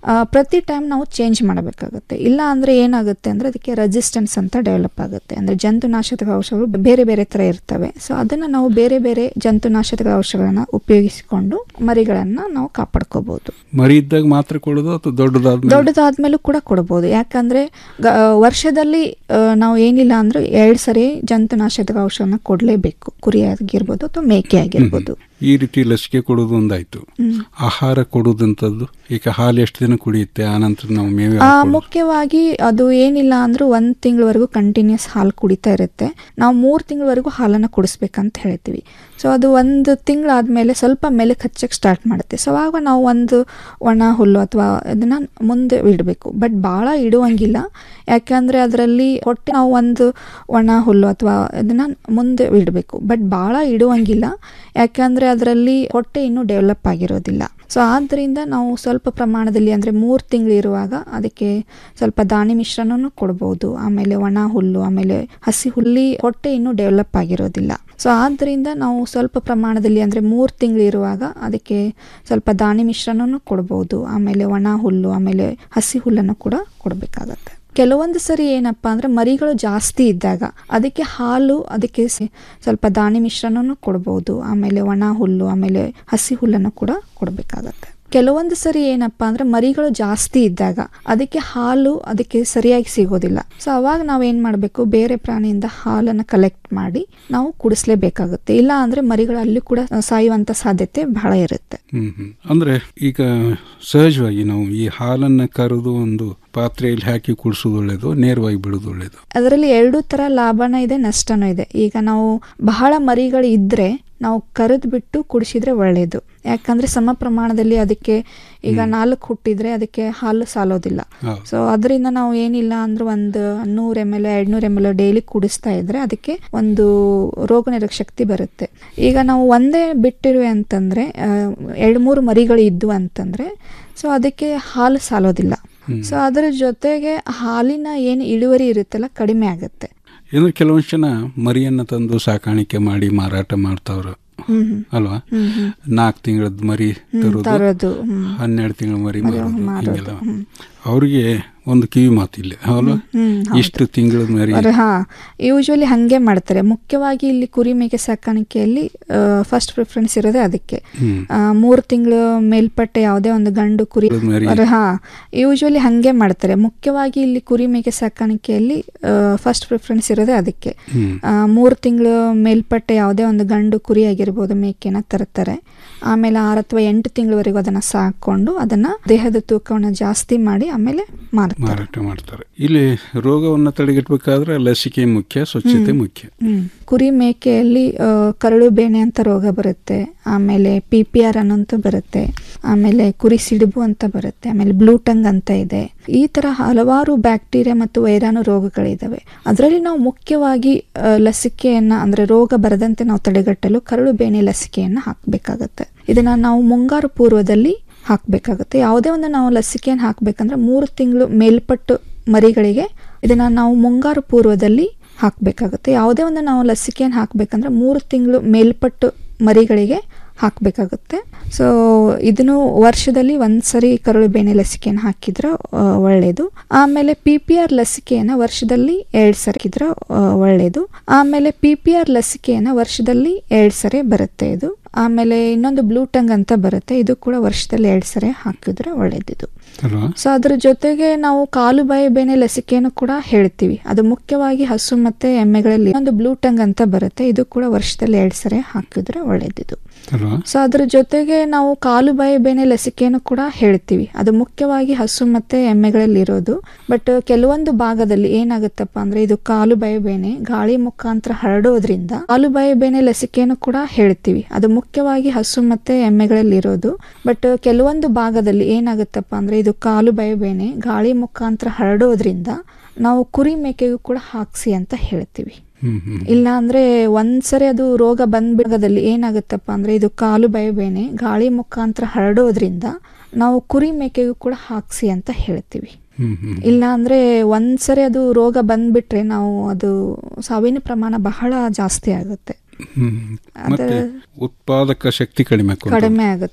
L: ಆ, ಪ್ರತಿ ಟೈಮ್ ನಾವು ಚೇಂಜ್ ಮಾಡಬೇಕಾಗುತ್ತೆ ಇಲ್ಲ ಅಂದರೆ ಏನಾಗುತ್ತೆ ಅಂದರೆ ಅದಕ್ಕೆ ರೆಸಿಸ್ಟೆನ್ಸ್ ಅಂತ ಡೆವಲಪ್ ಆಗುತ್ತೆ ಅಂದರೆ ಜಂತುನಾಶಕ ಔಷಧಗಳು ಬೇರೆ ಬೇರೆ ಥರ ಇರ್ತವೆ ಸೊ ಅದನ್ನು ನಾವು ಬೇರೆ ಬೇರೆ ಜಂತುನಾಶಕ ಔಷಧಗಳನ್ನ ಉಪಯೋಗಿಸಿಕೊಂಡು ಮರಿಗಳನ್ನು ನಾವು ಕಾಪಾಡ್ಕೋಬಹುದು
K: ಮರಿ ಇದ್ದಾಗ ಮಾತ್ರ ಕೊಡೋದು ಅಥವಾ ದೊಡ್ಡದಾದ್ಮೇಲೆ
L: ದೊಡ್ಡದಾದ್ಮೇಲೂ ಕೂಡ ಕೊಡ್ಬೋದು ಯಾಕಂದ್ರೆ ಗ- ವರ್ಷದಲ್ಲಿ ಆ, ನಾವು ಏನಿಲ್ಲ ಅಂದ್ರೆ ಎರಡು ಸರಿ ಜಂತುನಾಶಕ ಔಷಧನ ಕೊಡಲೇಬೇಕು ಕುರಿ ಆಗಿರ್ಬೋದು ಅಥವಾ ಮೇಕೆ ಆಗಿರ್ಬೋದು
K: ಈ ರೀತಿ ಲಸಿಕೆ ಕೊಡೋದು ಒಂದಾಯ್ತು
L: ಹ್ಮ್.
K: ಆಹಾರ ಕೊಡೋದಂಥದ್ದು ಈಗ ಹಾಲು ಎಷ್ಟು ದಿನ ಕುಡಿಯುತ್ತೆ ಆನಂತರ ನಾವು ಮೇವೆ
L: ಆ,
K: ಹಾಕ್ಕೊಳ್ಳೋದು.
L: ಮುಖ್ಯವಾಗಿ ಅದು ಏನಿಲ್ಲ ಅಂದ್ರೂ ಒಂದು ತಿಂಗಳವರೆಗೂ ಕಂಟಿನ್ಯೂಸ್ ಹಾಲು ಕುಡಿತಾ ಇರುತ್ತೆ ನಾವು ಮೂರು ತಿಂಗಳವರೆಗೂ ಹಾಲನ್ನು ಕುಡಿಸ್ಬೇಕಂತ ಹೇಳ್ತೀವಿ ಸೊ ಅದು ಒಂದು ತಿಂಗಳಾದಮೇಲೆ ಸ್ವಲ್ಪ ಮೆಲುಕು ಹಚ್ಚಕ್ಕೆ ಸ್ಟಾರ್ಟ್ ಮಾಡುತ್ತೆ ಸೊ ಆವಾಗ ನಾವು ಒಂದು ಒಣ ಹುಲ್ಲು ಅಥವಾ ಅದನ್ನು ಮುಂದೆ ಇಡಬೇಕು ಬಟ್ ಭಾಳ ಇಡುವಂಗಿಲ್ಲ ಯಾಕಂದರೆ ಅದರಲ್ಲಿ ಹೊಟ್ಟೆ ನಾವು ಒಂದು ಒಣ ಹುಲ್ಲು ಅಥವಾ ಅದನ್ನು ಮುಂದೆ ಇಡಬೇಕು ಬಟ್ ಭಾಳ ಇಡುವಂಗಿಲ್ಲ ಯಾಕಂದರೆ ಅದರಲ್ಲಿ ಹೊಟ್ಟೆ ಇನ್ನೂ ಡೆವಲಪ್ ಆಗಿರೋದಿಲ್ಲ ಸೊ ಆದ್ದರಿಂದ ನಾವು ಸ್ವಲ್ಪ ಪ್ರಮಾಣದಲ್ಲಿ ಅಂದರೆ ಮೂರು ತಿಂಗಳು ಇರುವಾಗ ಅದಕ್ಕೆ ಸ್ವಲ್ಪ ದಾಣಿ ಮಿಶ್ರಣನೂ ಕೊಡ್ಬೋದು ಆಮೇಲೆ ಒಣ ಹುಲ್ಲು ಆಮೇಲೆ ಹಸಿ ಹುಲ್ಲಿ ಹೊಟ್ಟೆ ಇನ್ನೂ ಡೆವಲಪ್ ಆಗಿರೋದಿಲ್ಲ ಸೊ ಆದ್ದರಿಂದ ನಾವು ಸ್ವಲ್ಪ ಪ್ರಮಾಣದಲ್ಲಿ ಅಂದರೆ ಮೂರು ತಿಂಗಳು ಇರುವಾಗ ಅದಕ್ಕೆ ಸ್ವಲ್ಪ ದಾಣಿ ಮಿಶ್ರಣನೂ ಕೊಡ್ಬೋದು ಆಮೇಲೆ ಒಣ ಹುಲ್ಲು ಆಮೇಲೆ ಹಸಿ ಹುಲ್ಲನ್ನು ಕೂಡ ಕೊಡಬೇಕಾಗತ್ತೆ ಕೆಲವೊಂದು ಸರಿ ಏನಪ್ಪ ಅಂದರೆ ಮರಿಗಳು ಜಾಸ್ತಿ ಇದ್ದಾಗ ಅದಕ್ಕೆ ಹಾಲು ಅದಕ್ಕೆ ಸಿ- ಸ್ವಲ್ಪ ದಾಣಿ ಮಿಶ್ರಣನೂ ಕೊಡ್ಬೋದು ಆಮೇಲೆ ಒಣ ಹುಲ್ಲು ಆಮೇಲೆ ಹಸಿ ಹುಲ್ಲನ್ನು ಕೂಡ ಕೊಡಬೇಕಾಗತ್ತೆ ಕೆಲವೊಂದು ಸರಿ ಏನಪ್ಪ ಅಂದರೆ ಮರಿಗಳು ಜಾಸ್ತಿ ಇದ್ದಾಗ ಅದಕ್ಕೆ ಹಾಲು ಅದಕ್ಕೆ ಸರಿಯಾಗಿ ಸಿಗೋದಿಲ್ಲ ಸೊ ಅವಾಗ ನಾವು ಏನು ಮಾಡಬೇಕು ಬೇರೆ ಪ್ರಾಣಿಯಿಂದ ಹಾಲನ್ನು ಕಲೆಕ್ಟ್ ಮಾಡಿ ನಾವು ಕುಡಿಸ್ಲೇಬೇಕಾಗುತ್ತೆ ಇಲ್ಲ ಅಂದರೆ ಮರಿಗಳು ಅಲ್ಲಿ ಕೂಡ ಸಾಯುವಂಥ ಸಾಧ್ಯತೆ ಬಹಳ ಇರುತ್ತೆ
K: ಹ್ಮ್ ಹ್ಮ್ ಅಂದ್ರೆ ಈಗ ಸಹಜವಾಗಿ ನಾವು ಈ ಹಾಲನ್ನ ಕರೆದು ಒಂದು ಪಾತ್ರೆಯಲ್ಲಿ ಹಾಕಿ ಕುಡಿಸೋದು ಒಳ್ಳೇದು ನೇರವಾಗಿ ಬಿಡೋದು ಒಳ್ಳೇದು
L: ಅದರಲ್ಲಿ ಎರಡೂ ಥರ ಲಾಭನೂ ಇದೆ ನಷ್ಟನೂ ಇದೆ ಈಗ ನಾವು ಬಹಳ ಮರಿಗಳು ಇದ್ದರೆ ನಾವು ಕರೆದು ಬಿಟ್ಟು ಕುಡಿಸಿದ್ರೆ ಒಳ್ಳೆಯದು ಯಾಕಂದರೆ ಸಮ ಪ್ರಮಾಣದಲ್ಲಿ ಅದಕ್ಕೆ ಈಗ ನಾಲ್ಕು ಹುಟ್ಟಿದ್ರೆ ಅದಕ್ಕೆ ಹಾಲು ಸಾಲೋದಿಲ್ಲ
K: ಹೌದು.
L: ಸೊ ಅದರಿಂದ ನಾವು ಏನಿಲ್ಲ ಅಂದ್ರೆ ಒಂದು ನೂರು ಎಮ್ ಎಲ್ ಎರಡು ನೂರು ಎಮ್ ಎಲ್ ಡೈಲಿ ಕುಡಿಸ್ತಾ ಇದ್ರೆ ಅದಕ್ಕೆ ಒಂದು ರೋಗ ನಿರೋಧಕ ಶಕ್ತಿ ಬರುತ್ತೆ ಈಗ ನಾವು ಒಂದೇ ಬಿಟ್ಟಿರುವೆ ಅಂತಂದರೆ ಎರಡು ಮೂರು ಮರಿಗಳು ಇದ್ವು ಅಂತಂದರೆ ಸೊ ಅದಕ್ಕೆ ಹಾಲು ಸಾಲೋದಿಲ್ಲ ಸೊ ಅದರ ಜೊತೆಗೆ ಹಾಲಿನ ಏನು ಇಳುವರಿ ಇರುತ್ತಲ್ಲ ಕಡಿಮೆ ಆಗುತ್ತೆ
K: ಅಂದ್ರೆ ಕೆಲವೊಂದು ಜನ ಮರಿಯನ್ನ ತಂದು ಸಾಕಾಣಿಕೆ ಮಾಡಿ ಮಾರಾಟ ಮಾಡ್ತಾವ್ರು
L: ಹ್ಮ್ ಹ್ಮ್.
K: ಅಲ್ವಾ
L: ಹ್ಮ್ ಹ್ಮ್.
K: ನಾಲ್ಕು ತಿಂಗಳದ ಮರಿ
L: ಹ್ಮ್,
K: ತರೋದು
L: ತರೋದು, ಹ್ಮ್.
K: ಹನ್ನೆರಡು ತಿಂಗಳ ಮರಿ
L: ಮರಿ
K: ಮಾರೋದು
L: ಮಾರೋದು,
K: ಹಿಂಗೆಲ್ಲ
L: ಹ್ಮ್.
K: ಅವ್ರಿಗೆ ಒಂದು ಕಿವಿ ಮಾತಿಲ್ಲ ಅಲ್ವಾ
L: ಹ್ಮ್, ಹೌದು.
K: ಇಷ್ಟು ತಿಂಗಳ ಮರಿ
L: ಅವ್ರು ಹಾ ಯೂಶ್ವಲಿ ಹಾಗೆ ಮಾಡ್ತಾರೆ ಮುಖ್ಯವಾಗಿ ಇಲ್ಲಿ ಕುರಿ ಮೇಕೆ ಸಾಕಾಣಿಕೆಯಲ್ಲಿ ಫಸ್ಟ್ ಪ್ರಿಫರೆನ್ಸ್ ಇರೋದೇ ಅದಕ್ಕೆ
K: ಹ್ಮ್.
L: ಆ, ಮೂರು ತಿಂಗಳು ಮೇಲ್ಪಟ್ಟೆ ಯಾವುದೇ ಒಂದು ಗಂಡು ಕುರಿ
K: ಮರಿ.
L: ಅವ್ರು ಹಾ ಯೂಶ್ವಲಿ ಹಾಗೆ ಮಾಡ್ತಾರೆ ಮುಖ್ಯವಾಗಿ ಇಲ್ಲಿ ಕುರಿ ಮೇಕೆ ಸಾಕಾಣಿಕೆಯಲ್ಲಿ ಫಸ್ಟ್ ಪ್ರಿಫರೆನ್ಸ್ ಇರೋದೇ ಅದಕ್ಕೆ
K: ಹ್ಮ್.
L: ಆ, ಮೂರು ತಿಂಗಳು ಮೇಲ್ಪಟ್ಟೆ ಯಾವುದೇ ಒಂದು ಗಂಡು ಕುರಿ ಆಗಿರ್ಬೋದು ಮೇಕೆನ ತರ್ತಾರೆ ಆಮೇಲೆ ಆರು ಅಥವಾ ಎಂಟು ತಿಂಗಳವರೆಗೂ ಅದನ್ನು ಸಾಕೊಂಡು ಅದನ್ನು ದೇಹದ ತೂಕವನ್ನು ಜಾಸ್ತಿ ಮಾಡಿ ಆಮೇಲೆ ಮಾರ್ತಾರೆ
K: ಮಾರಾಟ ಮಾಡ್ತಾರೆ ಇಲ್ಲಿ ರೋಗವನ್ನ ತಡೆಗಟ್ಟಬೇಕಾದ್ರೆ ಲಸಿಕೆ ಮುಖ್ಯ ಸ್ವಚ್ಛತೆ
L: ಹ್ಮ್.
K: ಮುಖ್ಯ
L: ಹ್ಮ್. ಕುರಿ ಮೇಕೆಯಲ್ಲಿ ಆ, ಕರಳು ಬೇನೆ ಅಂತ ರೋಗ ಬರುತ್ತೆ ಆಮೇಲೆ ಪಿ ಪಿ ಆರ್ ಅನ್ನೋಂತ ಬರುತ್ತೆ ಆಮೇಲೆ ಕುರಿ ಸಿಡುಬು ಅಂತ ಬರುತ್ತೆ ಆಮೇಲೆ ಬ್ಲೂಟಂಗ್ ಅಂತ ಇದೆ ಈ ತರ ಹಲವಾರು ಬ್ಯಾಕ್ಟೀರಿಯಾ ಮತ್ತು ವೈರಾಣು ರೋಗಗಳಿದಾವೆ ಅದರಲ್ಲಿ ನಾವು ಮುಖ್ಯವಾಗಿ ಆ, ಲಸಿಕೆಯನ್ನ ಅಂದ್ರೆ ರೋಗ ಬರದಂತೆ ನಾವು ತಡೆಗಟ್ಟಲು ಕರಳು ಬೇನೆ ಲಸಿಕೆಯನ್ನ ಹಾಕಬೇಕಾಗತ್ತೆ ಇದನ್ನ ನಾವು ಮುಂಗಾರು ಪೂರ್ವದಲ್ಲಿ ಹಾಕಬೇಕಾಗುತ್ತೆ ಯಾವುದೇ ಒಂದು ನಾವು ಲಸಿಕೆಯನ್ನು ಹಾಕಬೇಕಂದ್ರೆ ಮೂರು ತಿಂಗಳು ಮೇಲ್ಪಟ್ಟು ಮರಿಗಳಿಗೆ ಇದನ್ನ ನಾವು ಮುಂಗಾರು ಪೂರ್ವದಲ್ಲಿ ಹಾಕಬೇಕಾಗುತ್ತೆ ಯಾವುದೇ ಒಂದು ನಾವು ಲಸಿಕೆಯನ್ನು ಹಾಕಬೇಕಂದ್ರೆ ಮೂರು ತಿಂಗಳು ಮೇಲ್ಪಟ್ಟು ಮರಿಗಳಿಗೆ ಹಾಕಬೇಕಾಗುತ್ತೆ ಸೊ ಇದನ್ನು ವರ್ಷದಲ್ಲಿ ಒಂದ್ಸರಿ ಕರಳು ಬೇನೆ ಲಸಿಕೆಯನ್ನು ಹಾಕಿದ್ರೆ ಆ, ಒಳ್ಳೆಯದು ಆಮೇಲೆ ಪಿ ಪಿ ಆರ್ ಲಸಿಕೆಯನ್ನು ವರ್ಷದಲ್ಲಿ ಎರಡು ಸರಿ ಹಾಕಿದ್ರೆ ಆ, ಒಳ್ಳೆಯದು ಆಮೇಲೆ ಪಿ ಪಿ ಆರ್ ಲಸಿಕೆಯನ್ನು ವರ್ಷದಲ್ಲಿ ಎರಡು ಸರಿ ಬರುತ್ತೆ ಇದು ಆಮೇಲೆ ಇನ್ನೊಂದು ಬ್ಲೂಟಂಗ್ ಅಂತ ಬರುತ್ತೆ ಇದು ಕೂಡ ವರ್ಷದಲ್ಲಿ ಎರಡು ಸರಿ ಹಾಕಿದ್ರೆ ಒಳ್ಳೆಯದಿದು
K: ಅಲ್ವಾ
L: ಸೊ ಅದ್ರ ಜೊತೆಗೆ ನಾವು ಕಾಲು ಬಾಯಿ ಬೇನೆ ಲಸಿಕೆಯನ್ನು ಕೂಡ ಹೇಳ್ತೀವಿ ಅದು ಮುಖ್ಯವಾಗಿ ಹಸು ಮತ್ತೆ ಎಮ್ಮೆಗಳಲ್ಲಿ ಒಂದು ಬ್ಲೂಟಂಗ್ ಅಂತ ಬರುತ್ತೆ ಇದು ಕೂಡ ವರ್ಷದಲ್ಲಿ ಎರಡು ಸರಿ ಹಾಕಿದ್ರೆ ಒಳ್ಳೇದಿದು
K: ಅಲ್ವಾ
L: ಸೊ ಅದ್ರ ಜೊತೆಗೆ ನಾವು ಕಾಲು ಬಾಯಿ ಬೇನೆ ಲಸಿಕೆಯನ್ನು ಕೂಡ ಹೇಳ್ತೀವಿ ಅದು ಮುಖ್ಯವಾಗಿ ಹಸು ಮತ್ತೆ ಎಮ್ಮೆಗಳಲ್ಲಿ ಇರೋದು ಬಟ್ ಕೆಲವೊಂದು ಭಾಗದಲ್ಲಿ ಏನಾಗುತ್ತಪ್ಪ ಅಂದ್ರೆ ಇದು ಕಾಲು ಬಾಯಿ ಬೇನೆ ಗಾಳಿ ಮುಖಾಂತರ ಹರಡೋದ್ರಿಂದ ಕಾಲು ಬಾಯಿ ಬೇನೆ ಲಸಿಕೆಯನ್ನು ಕೂಡ ಹೇಳ್ತೀವಿ ಅದು ಮುಖ್ಯವಾಗಿ ಹಸು ಮತ್ತೆ ಎಮ್ಮೆಗಳಲ್ಲಿ ಇರೋದು ಬಟ್ ಕೆಲವೊಂದು ಭಾಗದಲ್ಲಿ ಏನಾಗುತ್ತಪ್ಪ ಅಂದ್ರೆ ಇದು ಕಾಲು ಬಾಯಿ ಬೇನೆ ಗಾಳಿ ಮುಖಾಂತರ ಹರಡೋದ್ರಿಂದ ನಾವು ಕುರಿ ಮೇಕೆಗೂ ಕೂಡ ಹಾಕ್ಸಿ ಅಂತ ಹೇಳ್ತೀವಿ
K: ಹ್ಮ್ ಹ್ಮ್
L: ಇಲ್ಲ ಅಂದ್ರೆ ಒಂದ್ಸರಿ ಅದು ರೋಗ ಬಂದ್ಬಿಡದಲ್ಲಿ ಏನಾಗುತ್ತಪ್ಪ ಅಂದ್ರೆ ಇದು ಕಾಲು ಬಾಯಿ ಬೇನೆ ಗಾಳಿ ಮುಖಾಂತರ ಹರಡೋದ್ರಿಂದ ನಾವು ಕುರಿ ಮೇಕೆಗೂ ಕೂಡ ಹಾಕ್ಸಿ ಅಂತ ಹೇಳ್ತೀವಿ
K: ಹ್ಮ್ ಹ್ಮ್
L: ಇಲ್ಲ ಅಂದ್ರೆ ಒಂದ್ಸರಿ ಅದು ರೋಗ ಬಂದ್ಬಿಟ್ರೆ ನಾವು ಅದು ಸಾವಿನ ಪ್ರಮಾಣ ಬಹಳ ಜಾಸ್ತಿ ಆಗುತ್ತೆ
K: ಹ್ಮ್. ಮತ್ತೆ
L: ಅದರ-
K: ಉತ್ಪಾದಕ ಶಕ್ತಿ ಕಡಿಮೆ ಆಗುತ್ತೆ.
L: ಕಡಿಮೆ ಆಗುತ್ತೆ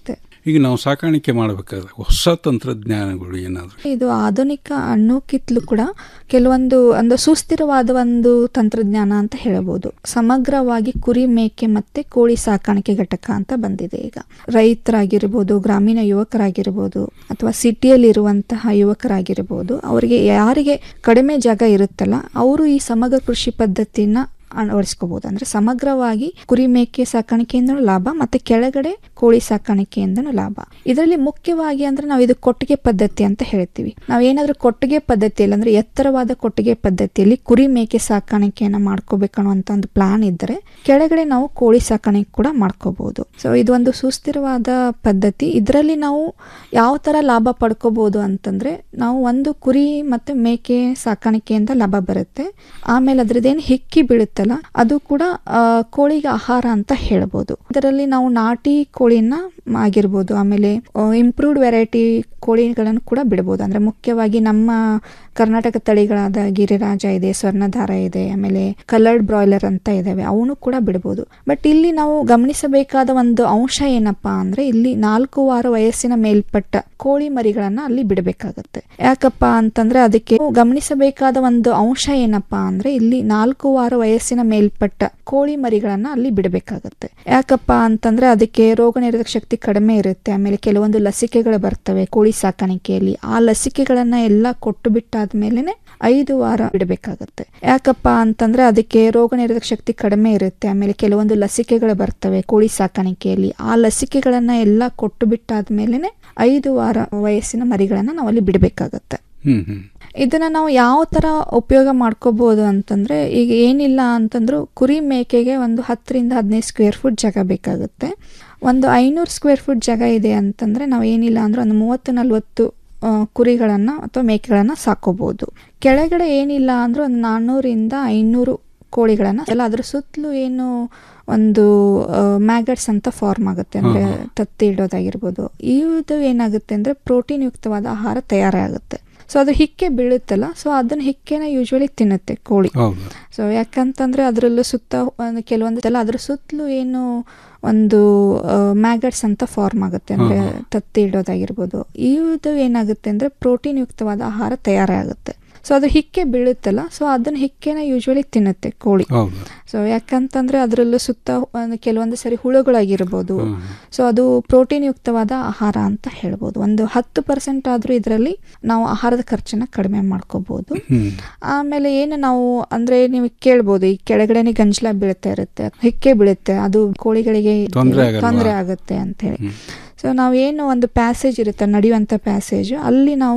K: ಈಗ ನಾವು ಸಾಕಾಣಿಕೆ ಮಾಡಬೇಕಾದ್ರೆ ಹೊಸ ತಂತ್ರಜ್ಞಾನಗಳು ಏನಾದರೂ
L: ಇದು ಆಧುನಿಕ ಅನ್ನೋಕ್ಕಿಂತಲೂ ಕೂಡ ಕೆಲವೊಂದು ಒಂದು ಸುಸ್ಥಿರವಾದ ಒಂದು ತಂತ್ರಜ್ಞಾನ ಅಂತ ಹೇಳಬಹುದು ಸಮಗ್ರವಾಗಿ ಕುರಿ ಮೇಕೆ ಮತ್ತೆ ಕೋಳಿ ಸಾಕಾಣಿಕೆ ಘಟಕ ಅಂತ ಬಂದಿದೆ ಈಗ ರೈತರಾಗಿರ್ಬೋದು ಗ್ರಾಮೀಣ ಯುವಕರಾಗಿರ್ಬೋದು ಅಥವಾ ಸಿಟಿಯಲ್ಲಿ ಇರುವಂತಹ ಯುವಕರಾಗಿರ್ಬೋದು ಅವರಿಗೆ ಯಾರಿಗೆ ಕಡಿಮೆ ಜಾಗ ಇರುತ್ತಲ್ಲ ಅವರು ಈ ಸಮಗ್ರ ಕೃಷಿ ಪದ್ಧತಿನ ಅಳವಡಿಸ್ಕೋಬಹುದು ಅಂದ್ರೆ ಸಮಗ್ರವಾಗಿ ಕುರಿ ಮೇಕೆ ಸಾಕಾಣಿಕೆಯಿಂದನೂ ಲಾಭ ಮತ್ತೆ ಕೆಳಗಡೆ ಕೋಳಿ ಸಾಕಾಣಿಕೆಯಿಂದನೂ ಲಾಭ ಇದರಲ್ಲಿ ಮುಖ್ಯವಾಗಿ ಅಂದ್ರೆ ನಾವು ಇದು ಕೊಟ್ಟಿಗೆ ಪದ್ಧತಿ ಅಂತ ಹೇಳ್ತೀವಿ ನಾವು ಏನಾದ್ರೂ ಕೊಟ್ಟಿಗೆ ಪದ್ಧತಿಯಲ್ಲಿ ಅಂದ್ರೆ ಎತ್ತರವಾದ ಕೊಟ್ಟಿಗೆ ಪದ್ಧತಿಯಲ್ಲಿ ಕುರಿ ಮೇಕೆ ಸಾಕಾಣಿಕೆಯನ್ನ ಮಾಡ್ಕೋಬೇಕನ್ನುವಂತ ಒಂದು ಪ್ಲಾನ್ ಇದ್ದರೆ ಕೆಳಗಡೆ ನಾವು ಕೋಳಿ ಸಾಕಾಣಿಕೆ ಕೂಡ ಮಾಡ್ಕೋಬಹುದು ಸೊ ಇದು ಒಂದು ಸುಸ್ಥಿರವಾದ ಪದ್ಧತಿ ಇದರಲ್ಲಿ ನಾವು ಯಾವ ತರ ಲಾಭ ಪಡ್ಕೋಬಹುದು ಅಂತಂದ್ರೆ ನಾವು ಒಂದು ಕುರಿ ಮತ್ತೆ ಮೇಕೆ ಸಾಕಾಣಿಕೆಯಿಂದ ಲಾಭ ಬರುತ್ತೆ ಆಮೇಲೆ ಅದ್ರದ್ದೇನು ಹಿಕ್ಕಿ ಬೀಳುತ್ತಲ್ಲ ಅದು ಕೂಡ ಆ, ಕೋಳಿಗೆ ಆಹಾರ ಅಂತ ಹೇಳ್ಬೋದು ಇದರಲ್ಲಿ ನಾವು ನಾಟಿ ಕೋಳಿನ ಆಗಿರ್ಬೋದು ಆಮೇಲೆ ಇಂಪ್ರೂವ್ಡ್ ವೆರೈಟಿ ಕೋಳಿಗಳನ್ನು ಕೂಡ ಬಿಡ್ಬೋದು ಅಂದ್ರೆ ಮುಖ್ಯವಾಗಿ ನಮ್ಮ ಕರ್ನಾಟಕ ತಳಿಗಳಾದ ಗಿರಿರಾಜ ಇದೆ ಸ್ವರ್ಣಧಾರ ಇದೆ ಆಮೇಲೆ ಕಲರ್ಡ್ ಬ್ರಾಯ್ಲರ್ ಅಂತ ಇದಾವೆ ಅವನು ಕೂಡ ಬಿಡ್ಬೋದು ಬಟ್ ಇಲ್ಲಿ ನಾವು ಗಮನಿಸಬೇಕಾದ ಒಂದು ಅಂಶ ಏನಪ್ಪಾ ಅಂದ್ರೆ ಇಲ್ಲಿ ನಾಲ್ಕು ವಾರ ವಯಸ್ಸಿನ ಮೇಲ್ಪಟ್ಟ ಕೋಳಿ ಮರಿಗಳನ್ನ ಅಲ್ಲಿ ಬಿಡಬೇಕಾಗತ್ತೆ ಯಾಕಪ್ಪ ಅಂತಂದ್ರೆ ಅದಕ್ಕೆ ಗಮನಿಸಬೇಕಾದ ಒಂದು ಅಂಶ ಏನಪ್ಪಾ ಅಂದ್ರೆ ಇಲ್ಲಿ ನಾಲ್ಕು ವಾರ ವಯಸ್ಸಿನ ಮೇಲ್ಪಟ್ಟ ಕೋಳಿ ಮರಿಗಳನ್ನ ಅಲ್ಲಿ ಬಿಡಬೇಕಾಗತ್ತೆ ಯಾಕಪ್ಪ ಅಂತಂದ್ರೆ ಅದಕ್ಕೆ ರೋಗ ನಿರೋಧಕ ಶಕ್ತಿ ಕಡಿಮೆ ಇರುತ್ತೆ ಆಮೇಲೆ ಕೆಲವೊಂದು ಲಸಿಕೆಗಳು ಬರ್ತವೆ ಕೋಳಿ ಸಾಕಾಣಿಕೆಯಲ್ಲಿ ಆ ಲಸಿಕೆಗಳನ್ನ ಎಲ್ಲ ಕೊಟ್ಟು ಬಿಟ್ಟಾದ್ಮೇಲೆನೆ ಐದು ವಾರ ಬಿಡಬೇಕಾಗತ್ತೆ ಯಾಕಪ್ಪ ಅಂತಂದ್ರೆ ಅದಕ್ಕೆ ರೋಗ ನಿರೋಧಕ ಶಕ್ತಿ ಕಡಿಮೆ ಇರುತ್ತೆ ಆಮೇಲೆ ಕೆಲವೊಂದು ಲಸಿಕೆಗಳು ಬರ್ತವೆ ಕೋಳಿ ಸಾಕಾಣಿಕೆಯಲ್ಲಿ ಆ ಲಸಿಕೆಗಳನ್ನ ಎಲ್ಲ ಕೊಟ್ಟು ಬಿಟ್ಟಾದ್ಮೇಲೆನೆ ಐದು ವಾರ ವಯಸ್ಸಿನ ಮರಿಗಳನ್ನ ನಾವು ಅಲ್ಲಿ ಬಿಡಬೇಕಾಗತ್ತೆ
K: ಹ್ಮ್ ಹ್ಮ್
L: ಇದನ್ನ ನಾವು ಯಾವ ತರ ಉಪಯೋಗ ಮಾಡ್ಕೋಬಹುದು ಅಂತಂದ್ರೆ ಈಗ ಏನಿಲ್ಲ ಅಂತಂದ್ರು ಕುರಿ ಮೇಕೆಗೆ ಒಂದು ಹತ್ತರಿಂದ ಹದಿನೈದು ಸ್ಕ್ವೇರ್ ಫುಟ್ ಜಾಗ ಬೇಕಾಗುತ್ತೆ ಒಂದು ಐನೂರು ಸ್ಕ್ವೇರ್ ಫುಟ್ ಜಾಗ ಇದೆ ಅಂತಂದ್ರೆ ನಾವು ಏನಿಲ್ಲ ಅಂದ್ರೆ ಒಂದು ಮೂವತ್ತು ನಲ್ವತ್ತು ಆ, ಕುರಿಗಳನ್ನ ಅಥವಾ ಮೇಕೆಗಳನ್ನ ಸಾಕೋಬಹುದು ಕೆಳಗಡೆ ಏನಿಲ್ಲ ಅಂದ್ರೆ ಒಂದು ನಾನ್ನೂರಿಂದ ಐನೂರು ಕೋಳಿಗಳನ್ನ ಎಲ್ಲ ಅದ್ರ ಸುತ್ತಲೂ ಏನು ಒಂದು ಮ್ಯಾಗಟ್ಸ್ ಅಂತ ಫಾರ್ಮ್ ಆಗುತ್ತೆ ಅಂದ್ರೆ
K: ಹಾ, ಹಾ.
L: ತತ್ತಿ ಇಡೋದಾಗಿರ್ಬೋದು ಇದು ಏನಾಗುತ್ತೆ ಅಂದ್ರೆ ಪ್ರೋಟೀನ್ ಯುಕ್ತವಾದ ಆಹಾರ ತಯಾರಾಗುತ್ತೆ ಸೊ ಅದು ಹಿಕ್ಕೆ ಬೀಳುತ್ತಲ್ಲ ಸೊ ಅದನ್ನ ಹಿಕ್ಕೆನ ಯೂಶ್ವಲಿ ತಿನ್ನುತ್ತೆ ಕೋಳಿ
K: ಹೌದು
L: ಸೊ ಯಾಕಂತಂದ್ರೆ ಅದರಲ್ಲೂ ಸುತ್ತ ಒಂದು ಕೆಲವೊಂದು ಎಲ್ಲ ಅದ್ರ ಸುತ್ತಲೂ ಏನು ಒಂದು ಮ್ಯಾಗಟ್ಸ್ ಅಂತ ಫಾರ್ಮ್ ಆಗುತ್ತೆ ಅಂದ್ರೆ
K: ಹಾ, ಹಾ.
L: ತತ್ತಿ ಇಡೋದಾಗಿರ್ಬೋದು ಇದು ಏನಾಗುತ್ತೆ ಅಂದ್ರೆ ಪ್ರೋಟೀನ್ ಯುಕ್ತವಾದ ಆಹಾರ ತಯಾರಾಗುತ್ತೆ ಸೊ ಅದು ಹಿಕ್ಕೆ ಬೀಳುತ್ತಲ್ಲ ಸೊ ಅದನ್ನ ಹಿಕ್ಕೆನ ಯೂಶ್ವಲಿ ತಿನ್ನುತ್ತೆ ಕೋಳಿ
K: ಹೌದು
L: ಸೊ ಯಾಕಂತಂದ್ರೆ ಅದರಲ್ಲೂ ಸುತ್ತ ಒಂದು ಕೆಲವೊಂದು ಸರಿ ಹುಳುಗಳಾಗಿರ್ಬೋದು
K: ಹ್ಮ್.
L: ಸೊ ಅದು ಪ್ರೋಟೀನ್ ಯುಕ್ತವಾದ ಆಹಾರ ಅಂತ ಹೇಳ್ಬೋದು ಒಂದು ಹತ್ತು ಪರ್ಸೆಂಟ್ ಆದ್ರೂ ಇದರಲ್ಲಿ ನಾವು ಆಹಾರದ ಖರ್ಚನ್ನ ಕಡಿಮೆ ಮಾಡ್ಕೋಬಹುದು
K: ಹ್ಮ್
L: ಆಮೇಲೆ ಏನು ನಾವು ಅಂದ್ರೆ ನೀವು ಕೇಳ್ಬೋದು ಈ ಕೆಳಗಡೆನೆ ಗಂಜಲ ಬೀಳ್ತಾ ಇರುತ್ತೆ ಹಿಕ್ಕೆ ಬೀಳುತ್ತೆ ಅದು ಕೋಳಿಗಳಿಗೆ
K: ತೊಂದ್ರೆ ಆಗಲ್ವಾ?
L: ತೊಂದರೆ ಆಗುತ್ತೆ ಅಂತ ಹೇಳಿ
K: ಹ್ಮ್.
L: ಸೊ ನಾವೇನು ಒಂದು ಪ್ಯಾಸೇಜ್ ಇರುತ್ತೆ ನಡೆಯುವಂತ ಪ್ಯಾಸೇಜ್ ಅಲ್ಲಿ ನಾವು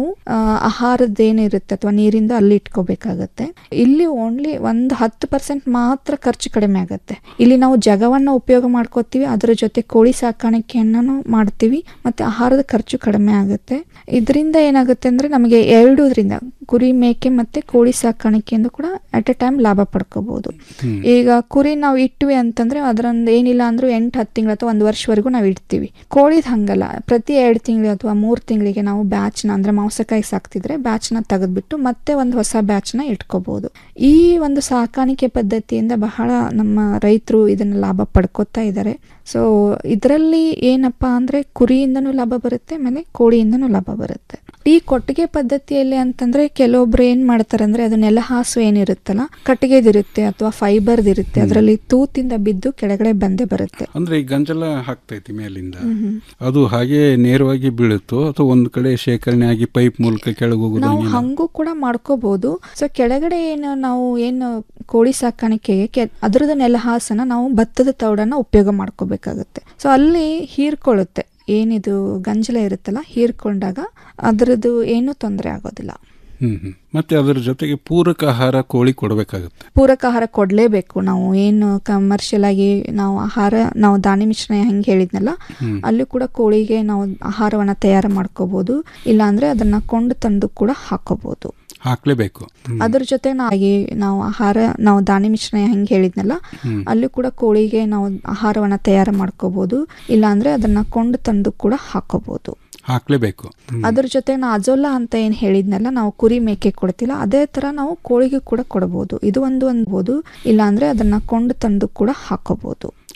L: ಆಹಾರದ ಏನಿರುತ್ತೆ ಅಥವಾ ನೀರಿಂದ ಅಲ್ಲಿ ಇಟ್ಕೋಬೇಕಾಗತ್ತೆ ಇಲ್ಲಿ ಓನ್ಲಿ ಒಂದು ಹತ್ತು ಪರ್ಸೆಂಟ್ ಮಾತ್ರ ಖರ್ಚು ಕಡಿಮೆ ಆಗುತ್ತೆ ಇಲ್ಲಿ ನಾವು ಜಗವನ್ನ ಉಪಯೋಗ ಮಾಡ್ಕೋತೀವಿ ಅದರ ಜೊತೆ ಕೋಳಿ ಸಾಕಾಣಿಕೆಯನ್ನು ಮಾಡ್ತೀವಿ ಮತ್ತೆ ಆಹಾರದ ಖರ್ಚು ಕಡಿಮೆ ಆಗುತ್ತೆ ಇದರಿಂದ ಏನಾಗುತ್ತೆ ಅಂದ್ರೆ ನಮಗೆ ಎರಡೂದ್ರಿಂದ ಕುರಿ ಮೇಕೆ ಮತ್ತೆ ಕೋಳಿ ಸಾಕಾಣಿಕೆಯಿಂದ ಕೂಡ ಅಟ್ ಎ ಟೈಮ್ ಲಾಭ ಪಡ್ಕೋಬಹುದು
K: ಹ್ಮ್.
L: ಈಗ ಕುರಿ ನಾವು ಇಟ್ವಿ ಅಂತಂದ್ರೆ ಅದರೊಂದು ಏನಿಲ್ಲ ಅಂದ್ರೂ ಎಂಟು ಹತ್ತು ತಿಂಗಳು ಅಥವಾ ಒಂದು ವರ್ಷವರೆಗೂ ನಾವು ಇಡ್ತೀವಿ ಕೋಳಿದ್ ಹಂಗಲ್ಲ ಪ್ರತಿ ಎರಡು ತಿಂಗಳು ಅಥವಾ ಮೂರು ತಿಂಗಳಿಗೆ ನಾವು ಬ್ಯಾಚ್ನ ಅಂದ್ರೆ ಮಾಂಸಕಾಯಿ ಸಾಕ್ತಿದ್ರೆ ಬ್ಯಾಚ್ನ ತೆಗೆದ್ಬಿಟ್ಟು ಮತ್ತೆ ಒಂದು ಹೊಸ ಬ್ಯಾಚ್ನ ಇಟ್ಕೋಬಹುದು ಈ ಒಂದು ಸಾಕಾಣಿಕೆ ಪದ್ಧತಿಯಿಂದ ಬಹಳ ನಮ್ಮ ರೈತರು ಇದನ್ನ ಲಾಭ ಪಡ್ಕೋತಾ ಇದ್ದಾರೆ ಸೊ ಇದರಲ್ಲಿ ಏನಪ್ಪಾ ಅಂದ್ರೆ ಕುರಿಯಿಂದನೂ ಲಾಭ ಬರುತ್ತೆ ಆಮೇಲೆ ಕೋಳಿಯಿಂದನೂ ಲಾಭ ಬರುತ್ತೆ ಈ ಕೊಟ್ಟಿಗೆ ಪದ್ಧತಿಯಲ್ಲಿ ಅಂತಂದ್ರೆ ಕೆಲವೊಬ್ರು ಏನ್ ಮಾಡ್ತಾರೆ ಅಂದ್ರೆ ಅದು ನೆಲಹಾಸು ಏನಿರುತ್ತಲ್ಲ ಕಟ್ಟಿಗೆದಿರುತ್ತೆ ಅಥವಾ ಫೈಬರ್ದಿರುತ್ತೆ ಅದರಲ್ಲಿ ತೂತಿಂದ ಬಿದ್ದು ಕೆಳಗಡೆ ಬಂದೇ ಬರುತ್ತೆ
K: ಅಂದ್ರೆ ಈ ಗಂಜಲ ಹಾಕ್ತೈತಿ ಮೇಲಿಂದ
L: ಮ್ಹೂ.
K: ಅದು ಹಾಗೆ ನೇರವಾಗಿ ಬೀಳುತ್ತೋ ಅಥವಾ ಒಂದ್ ಕಡೆ ಶೇಖರಣೆ ಆಗಿ ಪೈಪ್ ಮೂಲಕ ಕೆಳಗೆ ಹೋಗೋದು
L: ನಾವು
K: ಹಂಗಿಲ್ಲ?
L: ಹಂಗೂ ಕೂಡ ಮಾಡ್ಕೋಬಹುದು ಸೊ ಕೆಳಗಡೆ ಏನು ನಾವು ಏನು ಕೋಳಿ ಸಾಕಾಣಿಕೆಗೆ ಕೆ ಅದರದ್ದು ನೆಲಹಾಸನ ನಾವು ಭತ್ತದ ತೌಡನ್ನ ಉಪಯೋಗ ಮಾಡ್ಕೋಬೇಕಾಗುತ್ತೆ ಸೊ ಅಲ್ಲಿ ಹೀರ್ಕೊಳ್ಳುತ್ತೆ ಏನಿದು ಗಂಜಲ ಇರುತ್ತಲ್ಲ ಹೀರ್ಕೊಂಡಾಗ ಅದರದ್ದು ಏನೂ ತೊಂದರೆ ಆಗೋದಿಲ್ಲ
K: ಹ್ಮ್ ಹ್ಮ್ ಮತ್ತೆ ಅದರ ಜೊತೆಗೆ ಪೂರಕ ಆಹಾರ ಕೋಳಿ ಕೊಡಬೇಕಾಗುತ್ತೆ
L: ಪೂರಕ ಆಹಾರ ಕೊಡಲೇಬೇಕು ನಾವು ಏನು ಕಮರ್ಷಿಯಲ್ ಆಗಿ ನಾವು ಆಹಾರ ನಾವು ದಾನಿ ಮಿಶ್ರಣ ಹೆಂಗೆ ಹೇಳಿದ್ನಲ್ಲ
K: ಹ್ಮ್.
L: ಅಲ್ಲೂ ಕೂಡ ಕೋಳಿಗೆ ನಾವು ಆಹಾರವನ್ನ ತಯಾರು ಮಾಡ್ಕೋಬಹುದು ಇಲ್ಲಾಂದ್ರೆ ಅದನ್ನ ಕೊಂಡು ತಂದು ಕೂಡ ಹಾಕೋಬಹುದು
K: ಹಾಕ್ಲೇಬೇಕು ಹ್ಮ್.
L: ಅದ್ರ ಜೊತೆ ನಾಗಿ ನಾವು ಆಹಾರ ನಾವು ದಾನಿ ಮಿಶ್ರಣ ಹೆಂಗೆ ಹೇಳಿದ್ನಲ್ಲ
K: ಹ್ಮ್.
L: ಅಲ್ಲೂ ಕೂಡ ಕೋಳಿಗೆ ನಾವು ಆಹಾರವನ್ನ ತಯಾರು ಮಾಡ್ಕೋಬಹುದು ಇಲ್ಲಾಂದ್ರೆ ಅದನ್ನ ಕೊಂಡು ತಂದು ಕೂಡ ಹಾಕೋಬಹುದು
K: ಹಾಕ್ಲೇಬೇಕು ಹ್ಮ್.
L: ಅದ್ರ ಜೊತೆ ನಾ ಅಜೋಲಾ ಅಂತ ಏನ್ ಹೇಳಿದ್ನಲ್ಲ ನಾವು ಕುರಿ ಮೇಕೆ ಕೊಡ್ತಿಲ್ಲ ಅದೇ ತರ ನಾವು ಕೋಳಿಗೆ ಕೂಡ ಕೊಡಬಹುದು ಇದು ಒಂದು ಅನ್ಬೋದು ಇಲ್ಲಾಂದ್ರೆ ಅದನ್ನ ಕೊಂಡು ತಂದು ಕೂಡ ಹಾಕೋಬಹುದು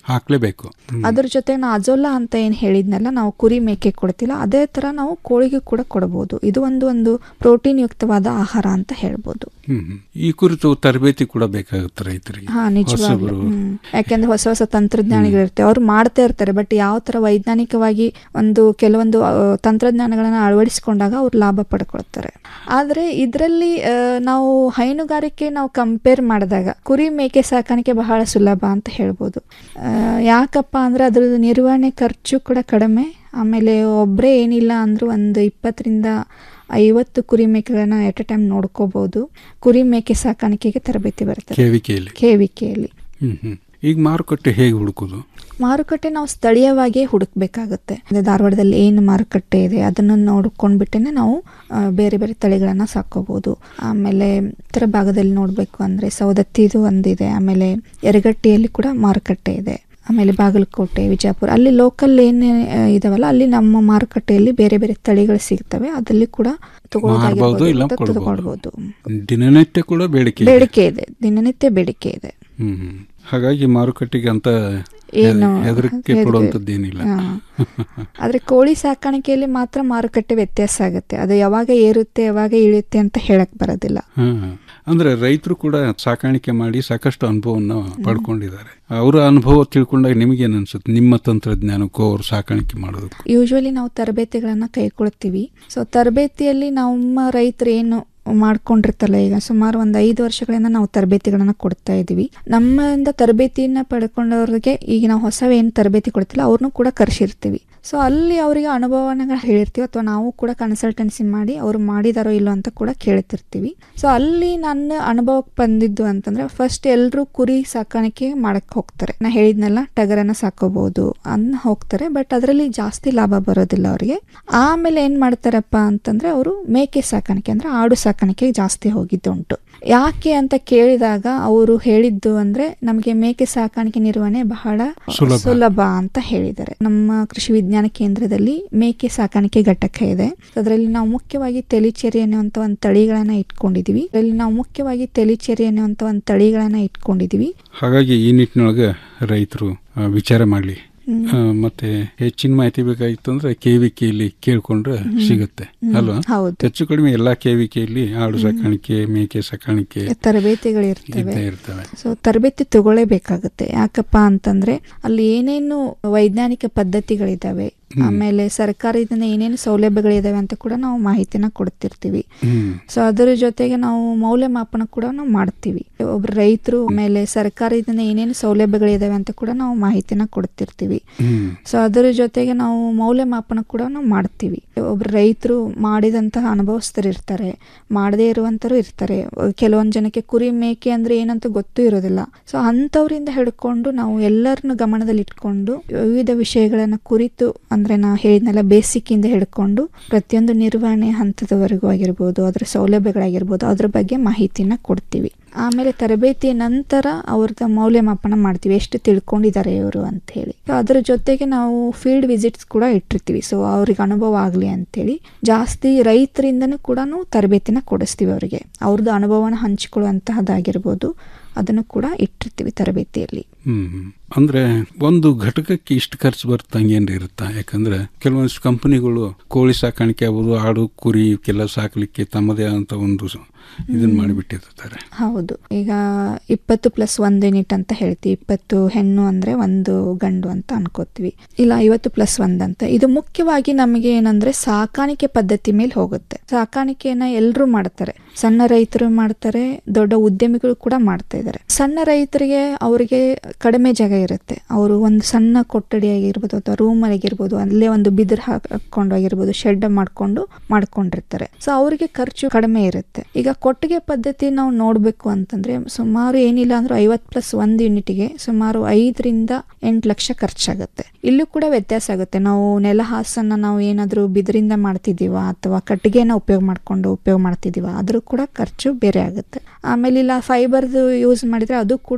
K: ಹಾಕ್ಲೇಬೇಕು ಹ್ಮ್.
L: ಅದ್ರ ಜೊತೆ ನಾ ಅಜೋಲಾ ಅಂತ ಏನು ಹೇಳಿದ್ನಲ್ಲ ನಾವು ಕುರಿ ಮೇಕೆ ಕೊಡ್ತಿಲ್ಲ ಅದೇ ತರ ನಾವು ಕೋಳಿಗೆ ಕೂಡ ಕೊಡಬಹುದು ಇದು ಒಂದು ಒಂದು ಪ್ರೋಟೀನ್ ಯುಕ್ತವಾದ ಆಹಾರ ಅಂತ ಹೇಳ್ಬೋದು
K: ಹ್ಮ್ ಹ್ಮ್. ಈ ಕುರಿತು ತರಬೇತಿ ಕೂಡ ಬೇಕಾಗುತ್ತೆ ರೈತರಿಗೆ
L: ಹಾ ನಿಜವಾಗ್ಲೂ
K: ಹೊಸಬರು
L: ಹ್ಮ್. ಯಾಕೆಂದ್ರೆ ಹೊಸ ಹೊಸ ತಂತ್ರಜ್ಞಾನಗಳಿರುತ್ತೆ ಅವ್ರು ಮಾಡ್ತಾ ಇರ್ತಾರೆ ಬಟ್ ಯಾವ ತರ ವೈಜ್ಞಾನಿಕವಾಗಿ ಒಂದು ಕೆಲವೊಂದು ಆ, ತಂತ್ರಜ್ಞಾನಗಳನ್ನ ಅಳವಡಿಸಿಕೊಂಡಾಗ ಅವ್ರು ಲಾಭ ಪಡ್ಕೊಳ್ತಾರೆ ಆದ್ರೆ ಇದರಲ್ಲಿ ನಾವು ಹೈನುಗಾರಿಕೆ ನಾವು ಕಂಪೇರ್ ಮಾಡಿದಾಗ ಕುರಿ ಮೇಕೆ ಸಾಕಾಣಿಕೆ ಬಹಳ ಸುಲಭ ಅಂತ ಹೇಳ್ಬೋದು ಆ, ಯಾಕಪ್ಪ ಅಂದ್ರೆ ಅದ್ರದ್ದು ನಿರ್ವಹಣೆ ಖರ್ಚು ಕೂಡ ಕಡಿಮೆ ಆಮೇಲೆ ಒಬ್ಬರೇ ಏನಿಲ್ಲ ಅಂದ್ರೂ ಒಂದು ಇಪ್ಪತ್ತರಿಂದ ಐವತ್ತು ಕುರಿ ಮೇಕೆಗಳನ್ನ ಎಟ್ ಎ ಟೈಮ್ ನೋಡ್ಕೋಬಹುದು ಕುರಿ ಮೇಕೆ ಸಾಕಾಣಿಕೆಗೆ ತರಬೇತಿ ಬರ್ತದೆ
K: ಕೇವಿಕೆಯಲ್ಲಿ
L: ಕೇವಿಕೆಯಲ್ಲಿ
K: ಹ್ಮ್ ಹ್ಮ್ ಈಗ ಮಾರುಕಟ್ಟೆ ಹೇಗೆ ಹುಡುಕೋದು
L: ಮಾರುಕಟ್ಟೆ ನಾವು ಸ್ಥಳೀಯವಾಗಿಯೇ ಹುಡುಕ್ಬೇಕಾಗುತ್ತೆ ಅದೇ ಧಾರವಾಡದಲ್ಲಿ ಏನು ಮಾರುಕಟ್ಟೆ ಇದೆ ಅದನ್ನು ನೋಡ್ಕೊಂಡ್ಬಿಟ್ಟೆ ನಾವು ಆ, ಬೇರೆ ಬೇರೆ ತಳಿಗಳನ್ನು ಸಾಕೋಬಹುದು ಆಮೇಲೆ ಉತ್ತರ ಭಾಗದಲ್ಲಿ ನೋಡಬೇಕು ಅಂದರೆ ಸೌದತ್ತಿದು ಒಂದಿದೆ ಆಮೇಲೆ ಯರಗಟ್ಟಿಯಲ್ಲಿ ಕೂಡ ಮಾರುಕಟ್ಟೆ ಇದೆ ಆಮೇಲೆ ಬಾಗಲಕೋಟೆ ವಿಜಯಪುರ ಅಲ್ಲಿ ಲೋಕಲ್ ಏನು ಇದಾವಲ್ಲ ಅಲ್ಲಿ ನಮ್ಮ ಮಾರುಕಟ್ಟೆಯಲ್ಲಿ ಬೇರೆ ಬೇರೆ ತಳಿಗಳು ಸಿಗ್ತವೆ ಅದಲ್ಲಿ ಕೂಡ
K: ಮಾರ್ಬೋದು ಇಲ್ಲ
L: ತಗೊಳ್ಳೋದಾಗಿರ್ಬೋದು
K: ಕೊಡ್ಬೋದು.
L: ತಗೊಳ್ಬೋದು
K: ದಿನನಿತ್ಯ ಕೂಡ ಬೇಡಿಕೆ ಇದೆ.
L: ಬೇಡಿಕೆ ಇದೆ ದಿನನಿತ್ಯ ಬೇಡಿಕೆ ಇದೆ
K: ಹ್ಮ್ ಹ್ಮ್. ಹಾಗಾಗಿ ಮಾರುಕಟ್ಟೆಗೆ ಅಂತ
L: ಏನು
K: ಹೆದರಿಕೆ
L: ಹೆದ್ರಿಕೆ-
K: ಪಡುವಂಥದ್ದೇನಿಲ್ಲ
L: ಹಾ. ಆದ್ರೆ ಕೋಳಿ ಸಾಕಾಣಿಕೆಯಲ್ಲಿ ಮಾತ್ರ ಮಾರುಕಟ್ಟೆ ವ್ಯತ್ಯಾಸ ಆಗುತ್ತೆ ಅದು ಯಾವಾಗ ಏರುತ್ತೆ ಯಾವಾಗ ಇಳಿಯುತ್ತೆ ಅಂತ ಹೇಳಕ್ ಬರೋದಿಲ್ಲ
K: ಹಾ ಅಂದ್ರೆ ರೈತರು ಕೂಡ ಸಾಕಾಣಿಕೆ ಮಾಡಿ ಸಾಕಷ್ಟು ಅನುಭವವನ್ನು ಪಡ್ಕೊಂಡಿದ್ದಾರೆ ಅವರ ಅನುಭವ ತಿಳ್ಕೊಂಡಾಗ ನಿಮಗೇನು ಅನ್ಸುತ್ತೆ ನಿಮ್ಮ ತಂತ್ರಜ್ಞಾನಕ್ಕೂ ಅವ್ರು ಸಾಕಾಣಿಕೆ ಮಾಡೋದಕ್ಕೂ
L: ಯೂಶ್ವಲಿ ನಾವು ತರಬೇತಿಗಳನ್ನ ಕೈಗೊಳ್ತೀವಿ ಸೊ ತರಬೇತಿಯಲ್ಲಿ ನಮ್ಮ ರೈತರು ಏನು ಮಾಡ್ಕೊಂಡಿರ್ತಾರಲ್ಲ ಈಗ ಸುಮಾರು ಒಂದು ಐದು ವರ್ಷಗಳಿಂದ ನಾವು ತರಬೇತಿಗಳನ್ನ ಕೊಡ್ತಾ ಇದೀವಿ ನಮ್ಮಿಂದ ತರಬೇತಿಯನ್ನ ಪಡ್ಕೊಂಡವ್ರಿಗೆ ಈಗ ನಾವು ಹೊಸ ಏನು ತರಬೇತಿ ಕೊಡ್ತಿಲ್ಲ ಅವ್ರನ್ನೂ ಕೂಡ ಕರೆಸಿರ್ತೀವಿ ಸೊ ಅಲ್ಲಿ ಅವರಿಗೆ ಅನುಭವನ ಹೇಳಿರ್ತೀವಿ ಅಥವಾ ನಾವು ಕೂಡ ಕನ್ಸಲ್ಟೆನ್ಸಿ ಮಾಡಿ ಅವರು ಮಾಡಿದಾರೋ ಇಲ್ಲೋ ಅಂತ ಕೂಡ ಕೇಳ್ತಿರ್ತೀವಿ ಸೊ ಅಲ್ಲಿ ನನ್ನ ಅನುಭವಕ್ಕೆ ಬಂದಿದ್ದು ಅಂತಂದ್ರೆ ಫಸ್ಟ್ ಎಲ್ಲರೂ ಕುರಿ ಸಾಕಾಣಿಕೆ ಮಾಡಕ್ ಹೋಗ್ತಾರೆ ನಾ ಹೇಳಿದ್ನಲ್ಲ ಟಗರನ್ನ ಸಾಕೋಬಹುದು ಅನ್ನ ಹೋಗ್ತಾರೆ ಬಟ್ ಅದರಲ್ಲಿ ಜಾಸ್ತಿ ಲಾಭ ಬರೋದಿಲ್ಲ ಅವರಿಗೆ ಆಮೇಲೆ ಏನ್ ಮಾಡ್ತಾರಪ್ಪ ಅಂತಂದ್ರೆ ಅವರು ಮೇಕೆ ಸಾಕಾಣಿಕೆ ಅಂದ್ರೆ ಆಡು ಸಾಕಾಣಿಕೆ ಜಾಸ್ತಿ ಹೋಗಿದ್ದುಂಟು ಯಾಕೆ ಅಂತ ಕೇಳಿದಾಗ ಅವರು ಹೇಳಿದ್ದು ಅಂದ್ರೆ ನಮಗೆ ಮೇಕೆ ಸಾಕಾಣಿಕೆ ನಿರ್ವಹಣೆ ಬಹಳ
K: ಸುಲಭ.
L: ಸುಲಭ ಅಂತ ಹೇಳಿದ್ದಾರೆ ನಮ್ಮ ಕೃಷಿ ವಿಜ್ಞಾನ ಕೇಂದ್ರದಲ್ಲಿ ಮೇಕೆ ಸಾಕಾಣಿಕೆ ಘಟಕ ಇದೆ ಅದರಲ್ಲಿ ನಾವು ಮುಖ್ಯವಾಗಿ ತೆಲಿಚೇರಿ ಅನ್ನುವಂತ ಒಂದು ತಳಿಗಳನ್ನ ಇಟ್ಕೊಂಡಿದೀವಿ ಅದರಲ್ಲಿ ನಾವು ಮುಖ್ಯವಾಗಿ ತೆಲಿಚೇರಿ ಅನ್ನುವಂತ ಒಂದು ತಳಿಗಳನ್ನ ಇಟ್ಕೊಂಡಿದೀವಿ
K: ಹಾಗಾಗಿ ಈ ನಿಟ್ಟಿನೊಳಗೆ ರೈತರು ಆ, ವಿಚಾರ ಮಾಡಲಿ
L: ಹ್ಮ್.
K: ಮತ್ತೆ ಹೆಚ್ಚಿನ ಮಾಹಿತಿ ಬೇಕಾಗಿತ್ತು ಅಂದ್ರೆ ಕೆವಿಕೆಯಲ್ಲಿ ಕೇಳ್ಕೊಂಡ್ರೆ ಸಿಗುತ್ತೆ
L: ಹ್ಮ್.
K: ಅಲ್ವಾ
L: ಹೌದು.
K: ಹೆಚ್ಚು ಕಡಿಮೆ ಎಲ್ಲಾ ಕೆವಿಕೆಯಲ್ಲಿ ಆಡು ಸಾಕಾಣಿಕೆ ಮೇಕೆ ಸಾಕಾಣಿಕೆ
L: ತರಬೇತಿಗಳು ಇರ್ತವೆ
K: ಇದ್ದೇ ಇರ್ತವೆ
L: ಸೊ ತರಬೇತಿ ತಗೊಳ್ಳೇಬೇಕಾಗುತ್ತೆ ಯಾಕಪ್ಪ ಅಂತಂದ್ರೆ ಅಲ್ಲಿ ಏನೇನು ವೈಜ್ಞಾನಿಕ ಪದ್ಧತಿಗಳಿದಾವೆ
K: ಹ್ಮ್.
L: ಆಮೇಲೆ ಸರ್ಕಾರದಿಂದ ಏನೇನು ಸೌಲಭ್ಯಗಳಿದಾವೆ ಅಂತ ಕೂಡ ನಾವು ಮಾಹಿತಿನ ಕೊಡ್ತಿರ್ತೀವಿ
K: ಹ್ಮ್
L: ಸೊ ಅದರ ಜೊತೆಗೆ ನಾವು ಮೌಲ್ಯಮಾಪನ ಕೂಡ ನಾವು ಮಾಡ್ತೀವಿ ಒಬ್ರು ರೈತರು ಆಮೇಲೆ ಸರ್ಕಾರದಿಂದ ಏನೇನು ಸೌಲಭ್ಯಗಳಿದಾವೆ ಅಂತ ಕೂಡ ನಾವು ಮಾಹಿತಿನ ಕೊಡ್ತಿರ್ತೀವಿ
K: ಹ್ಮ್
L: ಸೊ ಅದರ ಜೊತೆಗೆ ನಾವು ಮೌಲ್ಯಮಾಪನ ಕೂಡ ನಾವು ಮಾಡ್ತೀವಿ ಒಬ್ರು ರೈತರು ಮಾಡಿದಂತಹ ಅನುಭವಸ್ಥರು ಇರ್ತಾರೆ ಮಾಡದೇ ಇರುವಂತರು ಇರ್ತಾರೆ ಕೆಲವೊಂದು ಜನಕ್ಕೆ ಕುರಿ ಮೇಕೆ ಅಂದ್ರೆ ಏನಂತ ಗೊತ್ತೂ ಇರೋದಿಲ್ಲ ಸೊ ಅಂಥವ್ರಿಂದ ಹಿಡ್ಕೊಂಡು ನಾವು ಎಲ್ಲರನ್ನು ಗಮನದಲ್ಲಿ ಇಟ್ಕೊಂಡು ವಿವಿಧ ವಿಷಯಗಳನ್ನ ಕುರಿತು ಅಂದ್ರೆ ನಾ ಹೇಳಿದ್ನಲ್ಲ ಬೇಸಿಕ್ ಇಂದ ಹಿಡ್ಕೊಂಡು ಪ್ರತಿಯೊಂದು ನಿರ್ವಹಣೆ ಹಂತದವರೆಗೂ ಆಗಿರ್ಬೋದು ಅದ್ರ ಸೌಲಭ್ಯಗಳಾಗಿರ್ಬೋದು ಅದ್ರ ಬಗ್ಗೆ ಮಾಹಿತಿನ ಕೊಡ್ತೀವಿ ಆಮೇಲೆ ತರಬೇತಿಯ ನಂತರ ಅವ್ರದ್ದು ಮೌಲ್ಯಮಾಪನ ಮಾಡ್ತೀವಿ ಎಷ್ಟು ತಿಳ್ಕೊಂಡಿದ್ದಾರೆ ಇವರು ಅಂತ ಹೇಳಿ ಸೊ ಅದ್ರ ಜೊತೆಗೆ ನಾವು ಫೀಲ್ಡ್ ವಿಸಿಟ್ಸ್ ಕೂಡ ಇಟ್ಟಿರ್ತೀವಿ ಸೊ ಅವ್ರಿಗೆ ಅನುಭವ ಆಗಲಿ ಅಂತೇಳಿ ಜಾಸ್ತಿ ರೈತರಿಂದನೂ ಕೂಡ ತರಬೇತಿನ ಕೊಡಿಸ್ತೀವಿ ಅವರಿಗೆ ಅವ್ರದ್ದು ಅನುಭವನ ಹಂಚಿಕೊಳ್ಳುವಂತಹದ್ದಾಗಿರ್ಬೋದು ಅದನ್ನು ಕೂಡ ಇಟ್ಟಿರ್ತೀವಿ ತರಬೇತಿಯಲ್ಲಿ
K: ಹ್ಮ್ ಹ್ಮ್. ಅಂದ್ರೆ ಒಂದು ಘಟಕಕ್ಕೆ ಇಷ್ಟು ಖರ್ಚು ಬರ್ತಂಗೇನ್ರಿ ಇರುತ್ತಾ ಯಾಕಂದ್ರೆ ಕೆಲವೊಂದಿಷ್ಟು ಕಂಪನಿಗಳು ಕೋಳಿ ಸಾಕಾಣಿಕೆ ಆಗ್ಬೋದು ಆಡು ಕುರಿ ಕೆಲ ಸಾಕಲಿಕ್ಕೆ ತಮ್ಮದೇ ಆದಂತ ಒಂದು ಸ- ಇದನ್ನ ಮಾಡಿಬಿಟ್ಟಿರ್ತಾರೆ
L: ಹೌದು ಈಗ ಇಪ್ಪತ್ತು ಪ್ಲಸ್ ಒಂದು ಯೂನಿಟ್ ಅಂತ ಹೇಳ್ತೀವಿ ಇಪ್ಪತ್ತು ಹೆಣ್ಣು ಅಂದ್ರೆ ಒಂದು ಗಂಡು ಅಂತ ಅನ್ಕೋತೀವಿ ಇಲ್ಲ ಐವತ್ತು ಪ್ಲಸ್ ಒಂದ್ ಅಂತ ಇದು ಮುಖ್ಯವಾಗಿ ನಮಗೆ ಏನಂದ್ರೆ ಸಾಕಾಣಿಕೆ ಪದ್ಧತಿ ಮೇಲೆ ಹೋಗುತ್ತೆ ಸಾಕಾಣಿಕೆಯನ್ನ ಎಲ್ಲರೂ ಮಾಡ್ತಾರೆ ಸಣ್ಣ ರೈತರು ಮಾಡ್ತಾರೆ ದೊಡ್ಡ ಉದ್ಯಮಿಗಳು ಕೂಡ ಮಾಡ್ತಾ ಇದ್ದಾರೆ ಸಣ್ಣ ರೈತರಿಗೆ ಅವರಿಗೆ ಕಡಿಮೆ ಜಾಗ ಇರುತ್ತೆ ಅವರು ಒಂದು ಸಣ್ಣ ಕೊಠಡಿ ಆಗಿರ್ಬೋದು ಅಥವಾ ರೂಮ್ ಆಗಿರ್ಬೋದು ಅಲ್ಲೇ ಒಂದು ಬಿದಿರು ಹಾಕೊಂಡು ಆಗಿರ್ಬೋದು ಶೆಡ್ ಮಾಡ್ಕೊಂಡು ಮಾಡ್ಕೊಂಡಿರ್ತಾರೆ ಸೊ ಅವರಿಗೆ ಖರ್ಚು ಕಡಿಮೆ ಇರುತ್ತೆ ಈಗ ಕೊಟ್ಟಿಗೆ ಪದ್ಧತಿ ನಾವು ನೋಡಬೇಕು ಅಂತಂದ್ರೆ ಸುಮಾರು ಏನಿಲ್ಲ ಅಂದ್ರೆ ಐವತ್ ಪ್ಲಸ್ ಒಂದು ಯೂನಿಟ್ಗೆ ಸುಮಾರು ಐದರಿಂದ ಎಂಟು ಲಕ್ಷ ಖರ್ಚಾಗುತ್ತೆ ಇಲ್ಲೂ ಕೂಡ ವ್ಯತ್ಯಾಸ ಆಗುತ್ತೆ ನಾವು ನೆಲ ಹಾಸನ್ನ ನಾವು ಏನಾದರೂ ಬಿದಿರಿಂದ ಮಾಡ್ತಿದ್ದೀವ ಅಥವಾ ಕಟ್ಟಿಗೆನ ಉಪಯೋಗ ಮಾಡ್ಕೊಂಡು ಉಪಯೋಗ ಮಾಡ್ತಿದ್ದೀವ ಅದ್ರ ಕೂಡ ಖರ್ಚು ಬೇರೆ ಆಗುತ್ತೆ ಆಮೇಲೆ ಇಲ್ಲ ಫೈಬರ್ದು ಯೂಸ್ ಮಾಡಿದ್ರೆ ಅದು ಕೂಡ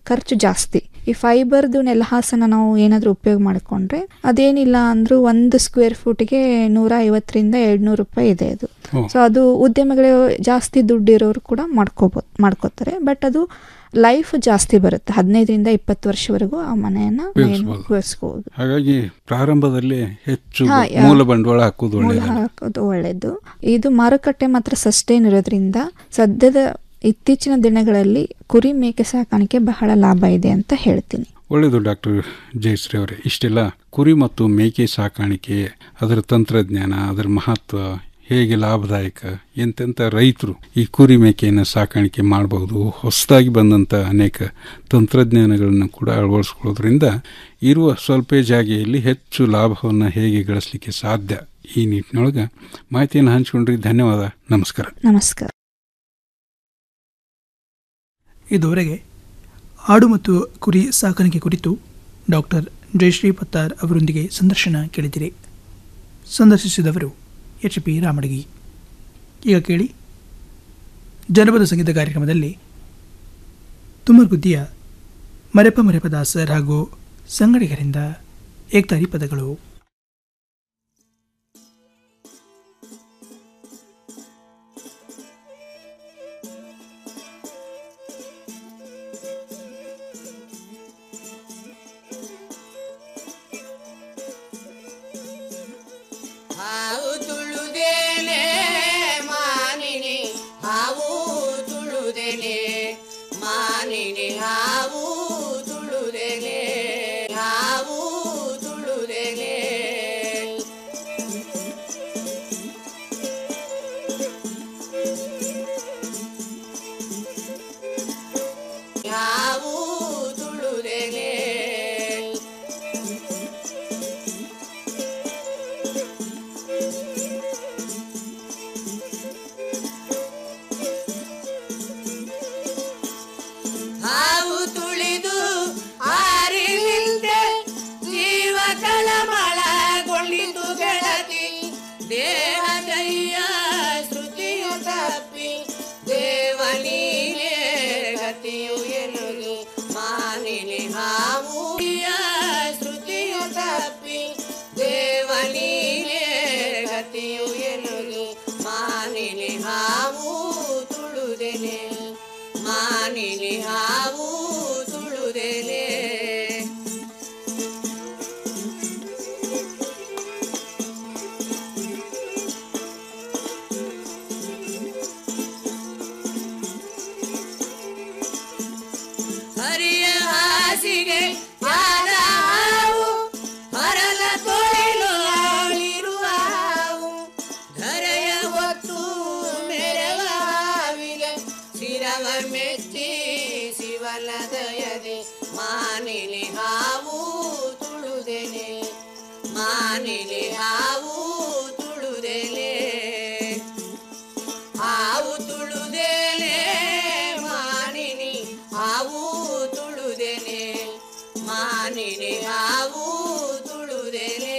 L: ಖರ್ಚು ಜಾಸ್ತಿ ಈ ಫೈಬರ್ದು ನೆಲಹಾಸನ ನಾವು ಏನಾದರೂ ಉಪಯೋಗ ಮಾಡಿಕೊಂಡ್ರೆ ಅದೇನಿಲ್ಲ ಅಂದರೂ ಒಂದು ಸ್ಕ್ವೇರ್ ಫೂಟ್ಗೆ ನೂರ ಐವತ್ತರಿಂದ ಎರಡ್ನೂರು ರೂಪಾಯಿ ಇದೆ ಅದು
K: ಓ.
L: ಸೊ ಅದು ಉದ್ಯಮಿಗಳು ಜಾಸ್ತಿ ದುಡ್ಡು ಇರೋರು ಕೂಡ ಮಾಡ್ಕೋಬೋದು ಮಾಡ್ಕೋತಾರೆ ಬಟ್ ಅದು ಲೈಫ್ ಜಾಸ್ತಿ ಬರುತ್ತೆ ಹದಿನೈದರಿಂದ ಇಪ್ಪತ್ತು ವರ್ಷವರೆಗೂ ಆ ಮನೆಯನ್ನ
K: ಉಪಯೋಗಿಸ್ಬೋದು.
L: ಉಪಯೋಗಿಸ್ಬೋದು
K: ಹಾಗಾಗಿ ಪ್ರಾರಂಭದಲ್ಲಿ ಹೆಚ್ಚು
L: ಹಾ, ಯಾ-
K: ಮೂಲ ಬಂಡವಾಳ ಹಾಕೋದು
L: ಮೂಲ
K: ಒಳ್ಳೆಯದು
L: ಹಾಕೋದು ಒಳ್ಳೆಯದು ಇದು ಮಾರುಕಟ್ಟೆ ಮಾತ್ರ ಸಸ್ಟೈನ್ ಇರೋದ್ರಿಂದ ಸದ್ಯದ ಇತ್ತೀಚಿನ ದಿನಗಳಲ್ಲಿ ಕುರಿ ಮೇಕೆ ಸಾಕಾಣಿಕೆ ಬಹಳ ಲಾಭ ಇದೆ ಅಂತ ಹೇಳ್ತೀನಿ
K: ಒಳ್ಳೆಯದು ಡಾಕ್ಟರ್ ಜಯಶ್ರೀ ಅವರೇ ಇಷ್ಟೆಲ್ಲ ಕುರಿ ಮತ್ತು ಮೇಕೆ ಸಾಕಾಣಿಕೆ ಅದರ ತಂತ್ರಜ್ಞಾನ ಅದರ ಮಹತ್ವ ಹೇಗೆ ಲಾಭದಾಯಕ ಎಂತೆಂಥ ರೈತರು ಈ ಕುರಿ ಮೇಕೆಯನ್ನು ಸಾಕಾಣಿಕೆ ಮಾಡಬಹುದು ಹೊಸದಾಗಿ ಬಂದಂಥ ಅನೇಕ ತಂತ್ರಜ್ಞಾನಗಳನ್ನು ಕೂಡ ಅಳವಡಿಸ್ಕೊಳ್ಳೋದ್ರಿಂದ ಇರುವ ಸ್ವಲ್ಪ ಜಾಗೆಯಲ್ಲಿ ಹೆಚ್ಚು ಲಾಭವನ್ನು ಹೇಗೆ ಗಳಿಸಲಿಕ್ಕೆ ಸಾಧ್ಯ ಈ ನಿಟ್ಟಿನೊಳಗೆ ಮಾಹಿತಿಯನ್ನು ಹಂಚಿಕೊಂಡ್ರಿ ಧನ್ಯವಾದ ನಮಸ್ಕಾರ
L: ನಮಸ್ಕಾರ
B: ಇದುವರೆಗೆ ಆಡು ಮತ್ತು ಕುರಿ ಸಾಕಾಣಿಕೆ ಕುರಿತು ಡಾಕ್ಟರ್ ಜಯಶ್ರೀ ಪತ್ತಾರ್ ಅವರೊಂದಿಗೆ ಸಂದರ್ಶನ ಕೇಳಿದಿರಿ ಸಂದರ್ಶಿಸಿದವರು ಎಚ್ ಪಿ ರಾಮಡಗಿ ಈಗ ಕೇಳಿ ಜನಪದ ಸಂಗೀತ ಕಾರ್ಯಕ್ರಮದಲ್ಲಿ ತುಮರ್ಗುದ್ದಿಯ ಮರೆಪ ಮರೆಪ ದಾಸರ್ ಹಾಗೂ ಸಂಗಡಿಗರಿಂದ ಏಕ್ತಾರಿ ಪದಗಳು
M: ಹಾವು ತುಳುದೇನೆ ಮಾನಿನಿ ಹಾವು ತುಳುದೇನೆ ಮಾನಿನಿ ಹಾವು ತುಳುದೇನೆ ಹಾವು ತುಳುದೇನೆ ಹಾವು ತುಳುದೇನೆ ಹಾವು ತುಳಿದು ಆರಿನಿಂದೆ ಜೀವ ಕಳಮಳಗೊಂಡಿತು ಗೆಳತಿ ದೇಹದಯ್ಯ ಶ್ರುತಿಯು ತಪ್ಪಿ ದೇವನೀನೇ ಗತಿಯು ಎನ್ನುವುದು ಮಾನಿನಿ ಹಾವು ಶ್ರುತಿಯು ತಪ್ಪಿ ದೇವನೀನೇ ಗತಿಯು ಎನ್ನುವುದು ಮಾನಿನಿ ಹಾವು ತುಳುದೆನೆ ಮಾನಿನಿ ಹಾವು ತುಳುದೆನೆ ಹರಿಯ ಹಾಸಿಗೆ ಯಾರ ಹಾವು ಹರಲ ತೊಳಿಲು ಆಳಿರುವ ಹಾವು ಧರೆಯ ಹೊತ್ತು ಮೆರವ ಹಾವಿಗೆ ಶಿರವ ಮೆಚ್ಚಿ ಶಿವನ ದಯದೆ ಮಾನಿನಿ ಹಾವು ತುಳುದೆನೆ ಮಾನಿನಿ ಹಾವು ತುಳುದೆನೆ ಹಾವು ತುಳುದೇನೆ ಮಾನಿನಿ ಹಾವು ತುಳುದೇನೆ ಮಾನಿನಿ ಹಾವು ತುಳುದೇನೆ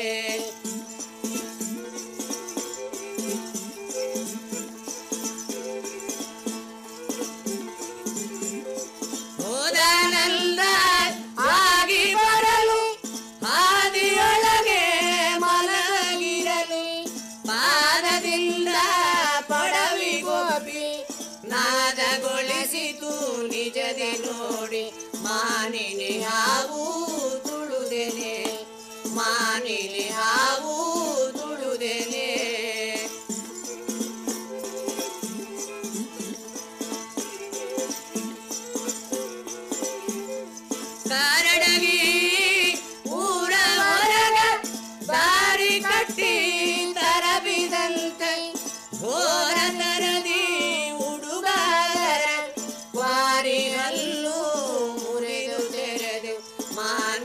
M: ಹೋದನಲ್ಲ ಆಗಿ ಬರಲು ಹಾದಿಯೊಳಗೆ ಮಲಗಿರಲು ಪಾದದಿಂದ ಪಡವಿ ಗೋಪಿ ನಾದಗೊಳಿಸಿತು ನಿಜದೆ ನೋಡಿ ಮಾನಿನಿ ಹಾವು ತುಳುದೆನೆ ಮಾನಿನಿ ಹಾವು ತುಳುದೆನೆ ಕಾರಡಗಿ ಊರ ಹೊರಗ ದಾರಿ ಕಟ್ಟಿ ತರಬಿದಂತೆ ಘೋರ ತರದಿ ಹುಡುಗಾರ ವಾರಿ ಹಲ್ಲು ಮುರಿದು ತೆರೆದು ಮಾನ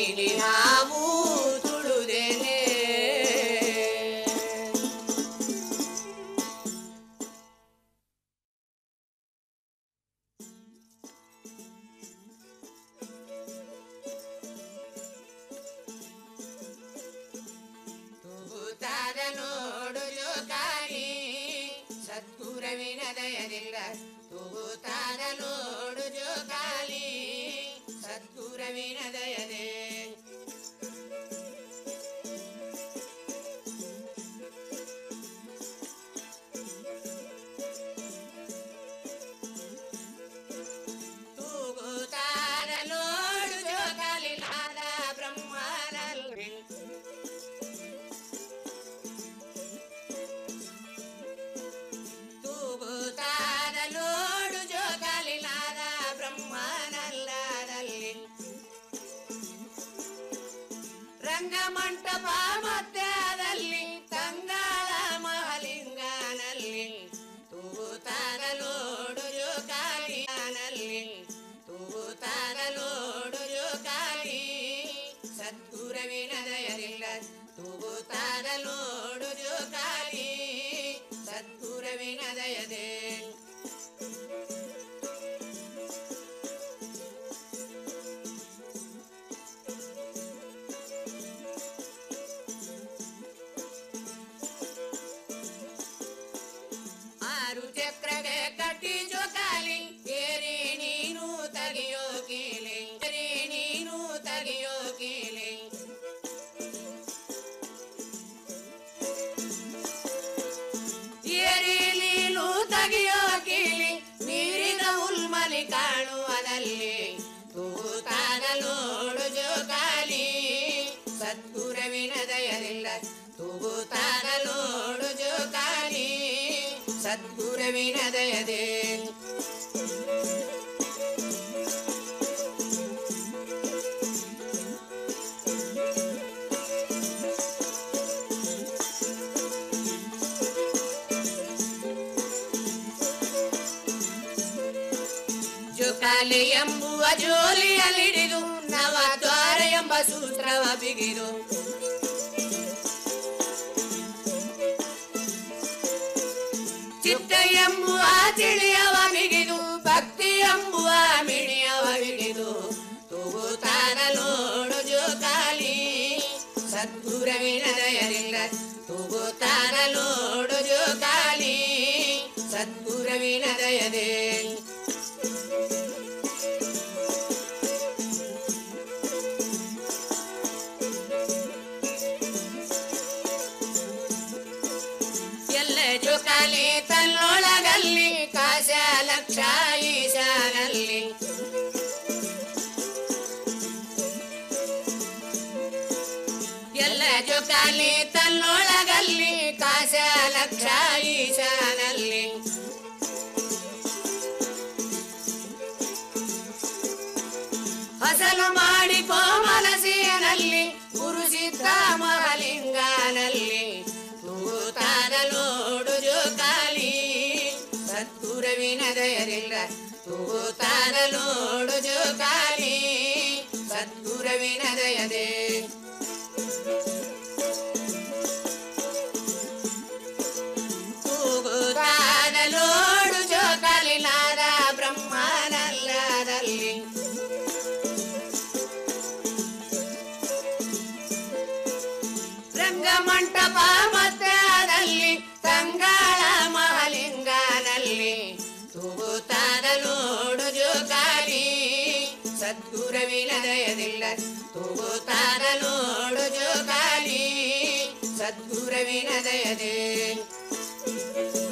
M: ನೀಲಿ ಹಾವು ತುಳುದೇನೆ ತೂಗುತ್ತಾದ ನೋಡು ಜೋಕಾಲಿ ಸದ್ಗುರವಿನ ದಯದಿಂದ ತೂಗುತ್ತಾದ ನೋಡು ಜೋಕಾಲಿ ಸದ್ಗುರವಿನ ದಯದೆ ತೂಗುತ್ತಾದ ನೋಡು ಜೋಕಾಲಿ ನಾದ ಬ್ರಹ್ಮನಲ್ಲಿ ತೂಗುತ್ತಾದ ನೋಡು ಜೋಕಾಲಿನಾದ ಬ್ರಹ್ಮನಲ್ಲದಲ್ಲಿ ರಂಗಮಂಟಪ ಮಧ್ಯದಲ್ಲಿ ತಂಗಾಳ ಮಹಲಿಂಗನಲ್ಲಿ ತೂಗುತ್ತಾದ ನೋಡು ಜೋಕಾಲಿನಲ್ಲಿ ತೂಗುತ್ತಾದ ನೋಡು ಜೋಕಾಲಿ ಸದ್ಗುರವಿನ ದಯರಿಲ್ಲ ತೂಗುತ್ತಾದ ನೋಡು ಜೋಕಾಲಿ ಸದ್ಗುರವಿನ ದಯದೆ ಆರು ಚಕ್ರಗೆ ಕಟ್ಟಿ ಜೋಕಾಲಿ ಏರಿ ನೀನು ತೆಗಿಯೋ ಕೀಲಿ ಏರಿ ನೀನು ತೆಗಿಯೋ ಕೀಲಿ ಏರಿ ನೀನು ತೆಗಿಯೋ ಕೀಲಿ ಮೀರಿದ ಉಲ್ಮಲಿ ಕಾಣುವುದಲ್ಲಿ ತೂತಾದ ನೋಡು ಜೋಕಾಲಿ ಸದ್ಗುರವಿನ ದಯರಿಲ್ಲ ತೂಗುತ್ತಾದ ನೋಡು ಜೋಕಾಲಿ ಸದ್ಗುರವಿನ ದಯದೆ ಜೋಕಾಲಿ ಎಂಬುವ ಜೋಲಿಯಲ್ಲಿಡಿದು ನವದ್ವಾರ ಎಂಬ ಸೂತ್ರವ ಬಿಗಿದು ಚಿತ್ತ ಎಂಬುವ ತಿಳಿಯವ ಮಿಗಿದು ಭಕ್ತಿ ಎಂಬುವ ಮಿಣಿಯವ ಹಿಡಿದು ತೂಗುತ್ತಾನ ನೋಡು ಜೋಕಾಲಿ ಸದ್ಗುರವಿನ ದಯರಿಲ್ಲ ತೂಗುತ್ತಾನ ನೋಡು ಜೋಕಾಲಿ ಸದ್ಗುರವಿನ ದಯದೆ ಎಲ್ಲ ಜೋಕಾಲಿ ತನ್ನೊಳಗಲ್ಲಿ ಕಾಶ ಲಕ್ಷ ಈಶಾನಲ್ಲಿ ಎಲ್ಲ ಜೋಕಾಲಿ ತನ್ನೊಳಗಲ್ಲಿ ಕಾಶ ಲಕ್ಷ ಈಶಾನಲ್ಲಿ ಹಸಲು ಮಾಡಿ ಕೋಮಲಸಿಯನಲ್ಲಿ ಗುರುಸಿದ್ದ ಮಹಲಿಂಗನಲ್ಲಿ ತೂತಾದ ನೋಡು ಜೋಕಾಲಿ ಸದ್ಗುರವಿನ ದಯರಿಲ್ಲ ತೂತಾದ ನೋಡು ಜೋಕಾಲಿ ಸದ್ಗುರವಿನ ದಯದೆ ತೂಗುತ್ತಾದ ನೋಡು ಜೋಕಾಲಿ ನಾದ ಬ್ರಹ್ಮನಲ್ಲದಲ್ಲಿ ರಂಗಮಂಟಪ ಮಧ್ಯದಲ್ಲಿ ತಂಗಾಳ ಮಹಲಿಂಗನಲ್ಲಿ ತೂಗುತ್ತಾದ ನೋಡು ಜೋಕಾಲಿ ಸದ್ಗುರವಿನ ದಯದಿಲ್ಲ ತೂಗುತ್ತಾದ ನೋಡು ಜೋಕಾಲಿ ಸದ್ಗುರವಿನ ದಯದೆ